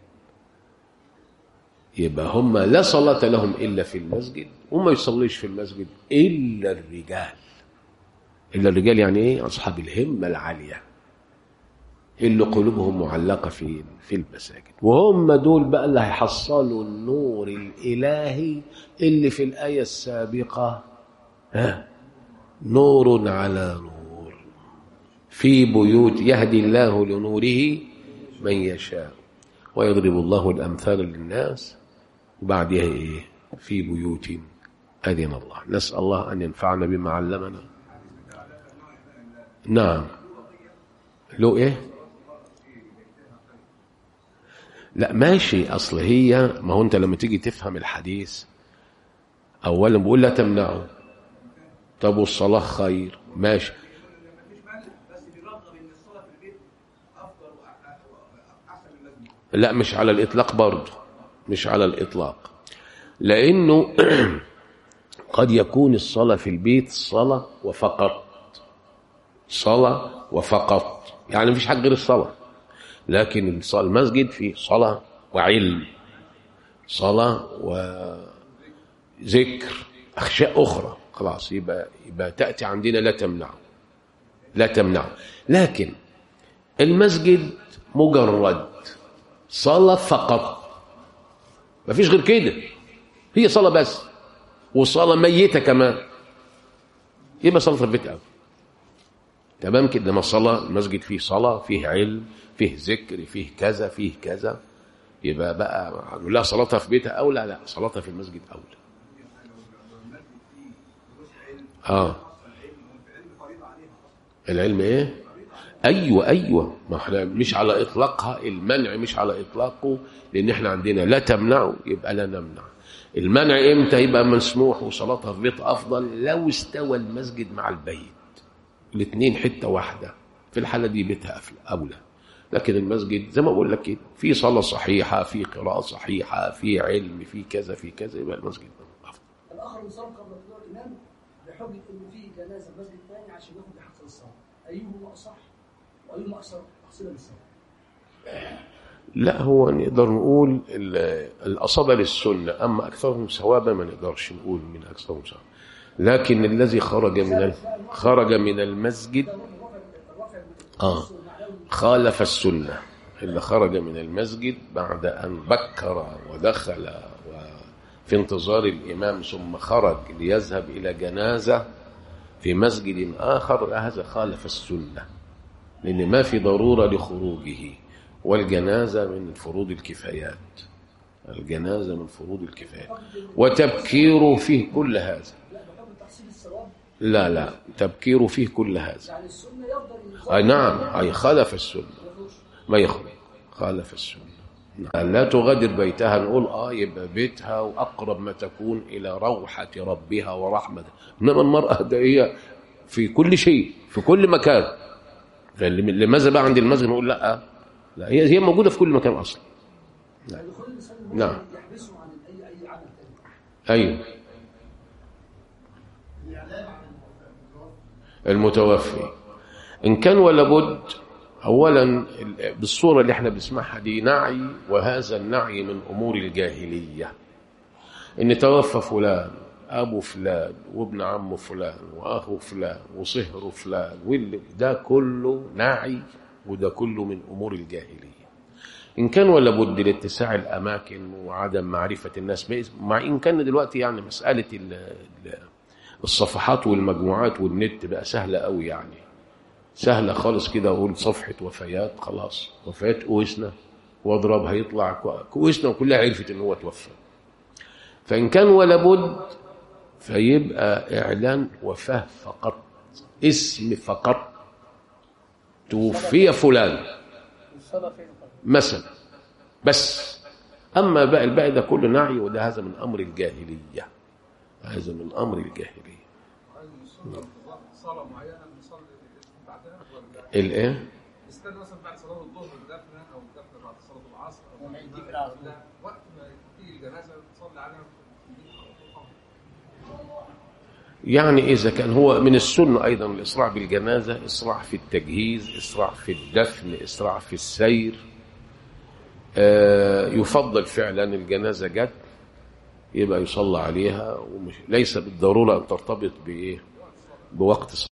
يبقى هم لا صلاة لهم إلا في المسجد وما يصليش في المسجد إلا الرجال إلا الرجال يعني إيه أصحاب الهمة العالية اللي قلوبهم معلقة في في المساجد وهم دول بقى اللي هيحصلوا النور الإلهي اللي في الآية السابقة ها نور على نور في بيوت يهدي الله لنوره من يشاء ويضرب الله الأمثال للناس وبعدها إيه في بيوت أذن الله نسأل الله أن ينفعنا بما علمنا نعم له إيه لا ماشي أصل هي ما هو أنت لما تيجي تفهم الحديث أولا بقول لا تمنعه طب والصلاة خير ماشي لا مش على الإطلاق برضه مش على الإطلاق لأنه قد يكون الصلاة في البيت صلاة وفقط صلاة وفقط يعني مفيش حاجة غير الصلاة لكن المسجد فيه صلاة وعلم صلاة وذكر أخشاء أخرى خلاص يبقى, يبقى تأتي عندنا لا تمنع لا تمنع لكن المسجد مجرد صلاة فقط ما فيش غير كده هي صلاة بس وصلاة ميتة كمان يبقى صلاة البيت أوي تمام كده لما الصلاة المسجد فيه صلاة فيه علم فيه ذكر فيه كذا فيه كذا يبقى بقى لا صلاتها في بيتها أولى لا صلاتها في المسجد أولى اه العلم ايه ايوه ايوه ما احنا مش على اطلاقها المنع مش على اطلاقه لان احنا عندنا لا تمنعه يبقى لا نمنع المنع امتى يبقى مسموح وصلاتها في بيت افضل لو استوى المسجد مع البيت الاثنين حته واحده في الحاله دي بيتها اولى لكن المسجد زي ما بقول لك كده في صلاه صحيحه في قراءه صحيحه في علم في كذا في كذا يبقى المسجد افضل الاخر يصلي قبل طلوع الامام بحجه انه في جنازه في مسجد ثاني عشان ياخد بحق الصلاه ايهما اصح وايهما اكثر تحصيلا للصلاه لا هو نقدر نقول ال- الأصابة للسنة أما أكثرهم ثوابا ما نقدرش نقول من أكثرهم ثوابا لكن الذي خرج من ال- خرج من المسجد آه خالف السنة اللي خرج من المسجد بعد أن بكر ودخل في انتظار الإمام ثم خرج ليذهب إلى جنازة في مسجد آخر هذا خالف السنة لأن ما في ضرورة لخروجه والجنازة من فروض الكفايات الجنازة من فروض الكفايات وتبكير فيه كل هذا لا بحكم تحصيل الثواب لا لا تبكير فيه كل هذا يعني السنه يفضل أي نعم أي خالف السنة ما يخرج خالف السنة نعم. لا تغادر بيتها نقول اه يبقى بيتها واقرب ما تكون الى روحه ربها ورحمته انما المراه ده هي في كل شيء في كل مكان فلماذا بقى عند المسجد نقول لا لا هي هي موجوده في كل مكان اصلا يعني دخول الانسان نعم. يحبسه عن اي اي عمل ثاني ايوه المتوفي ان كان ولا بد اولا ال- بالصوره اللي احنا بنسمعها دي نعي وهذا النعي من امور الجاهليه ان توفى فلان ابو فلان وابن عم فلان واخو فلان وصهر فلان واللي ده كله نعي وده كله من امور الجاهليه ان كان ولا بد لاتساع الاماكن وعدم معرفه الناس باسم مع ان كان دلوقتي يعني مساله ال- ال- الصفحات والمجموعات والنت بقى سهله قوي يعني سهله خالص كده اقول صفحه وفيات خلاص وفيات كويسنا واضرب هيطلع كو- كويسنا وكلها عرفت ان هو توفى فان كان ولا بد فيبقى اعلان وفاه فقط اسم فقط توفي فلان الصلاة فين طيب؟ مثلا بس اما بقى الباقي ده كله نعي وده هذا من امر الجاهليه هذا من امر الجاهليه صلاة معينة نصلي بعدها ولا الايه نستنى مثلا بعد صلاة الظهر الدفنة أو الدفنة بعد صلاة العصر أو وما بعد يجيب المغرب. العصر. لا وقت ما تيجي الجنازة نصلي عليها في البيت على طول. يعني اذا كان هو من السنه ايضا الاسراع بالجنازه اسراع في التجهيز اسراع في الدفن اسراع في السير آه يفضل فعلا الجنازه جت يبقى يصلى عليها ومش ليس بالضروره ان ترتبط بايه بوقت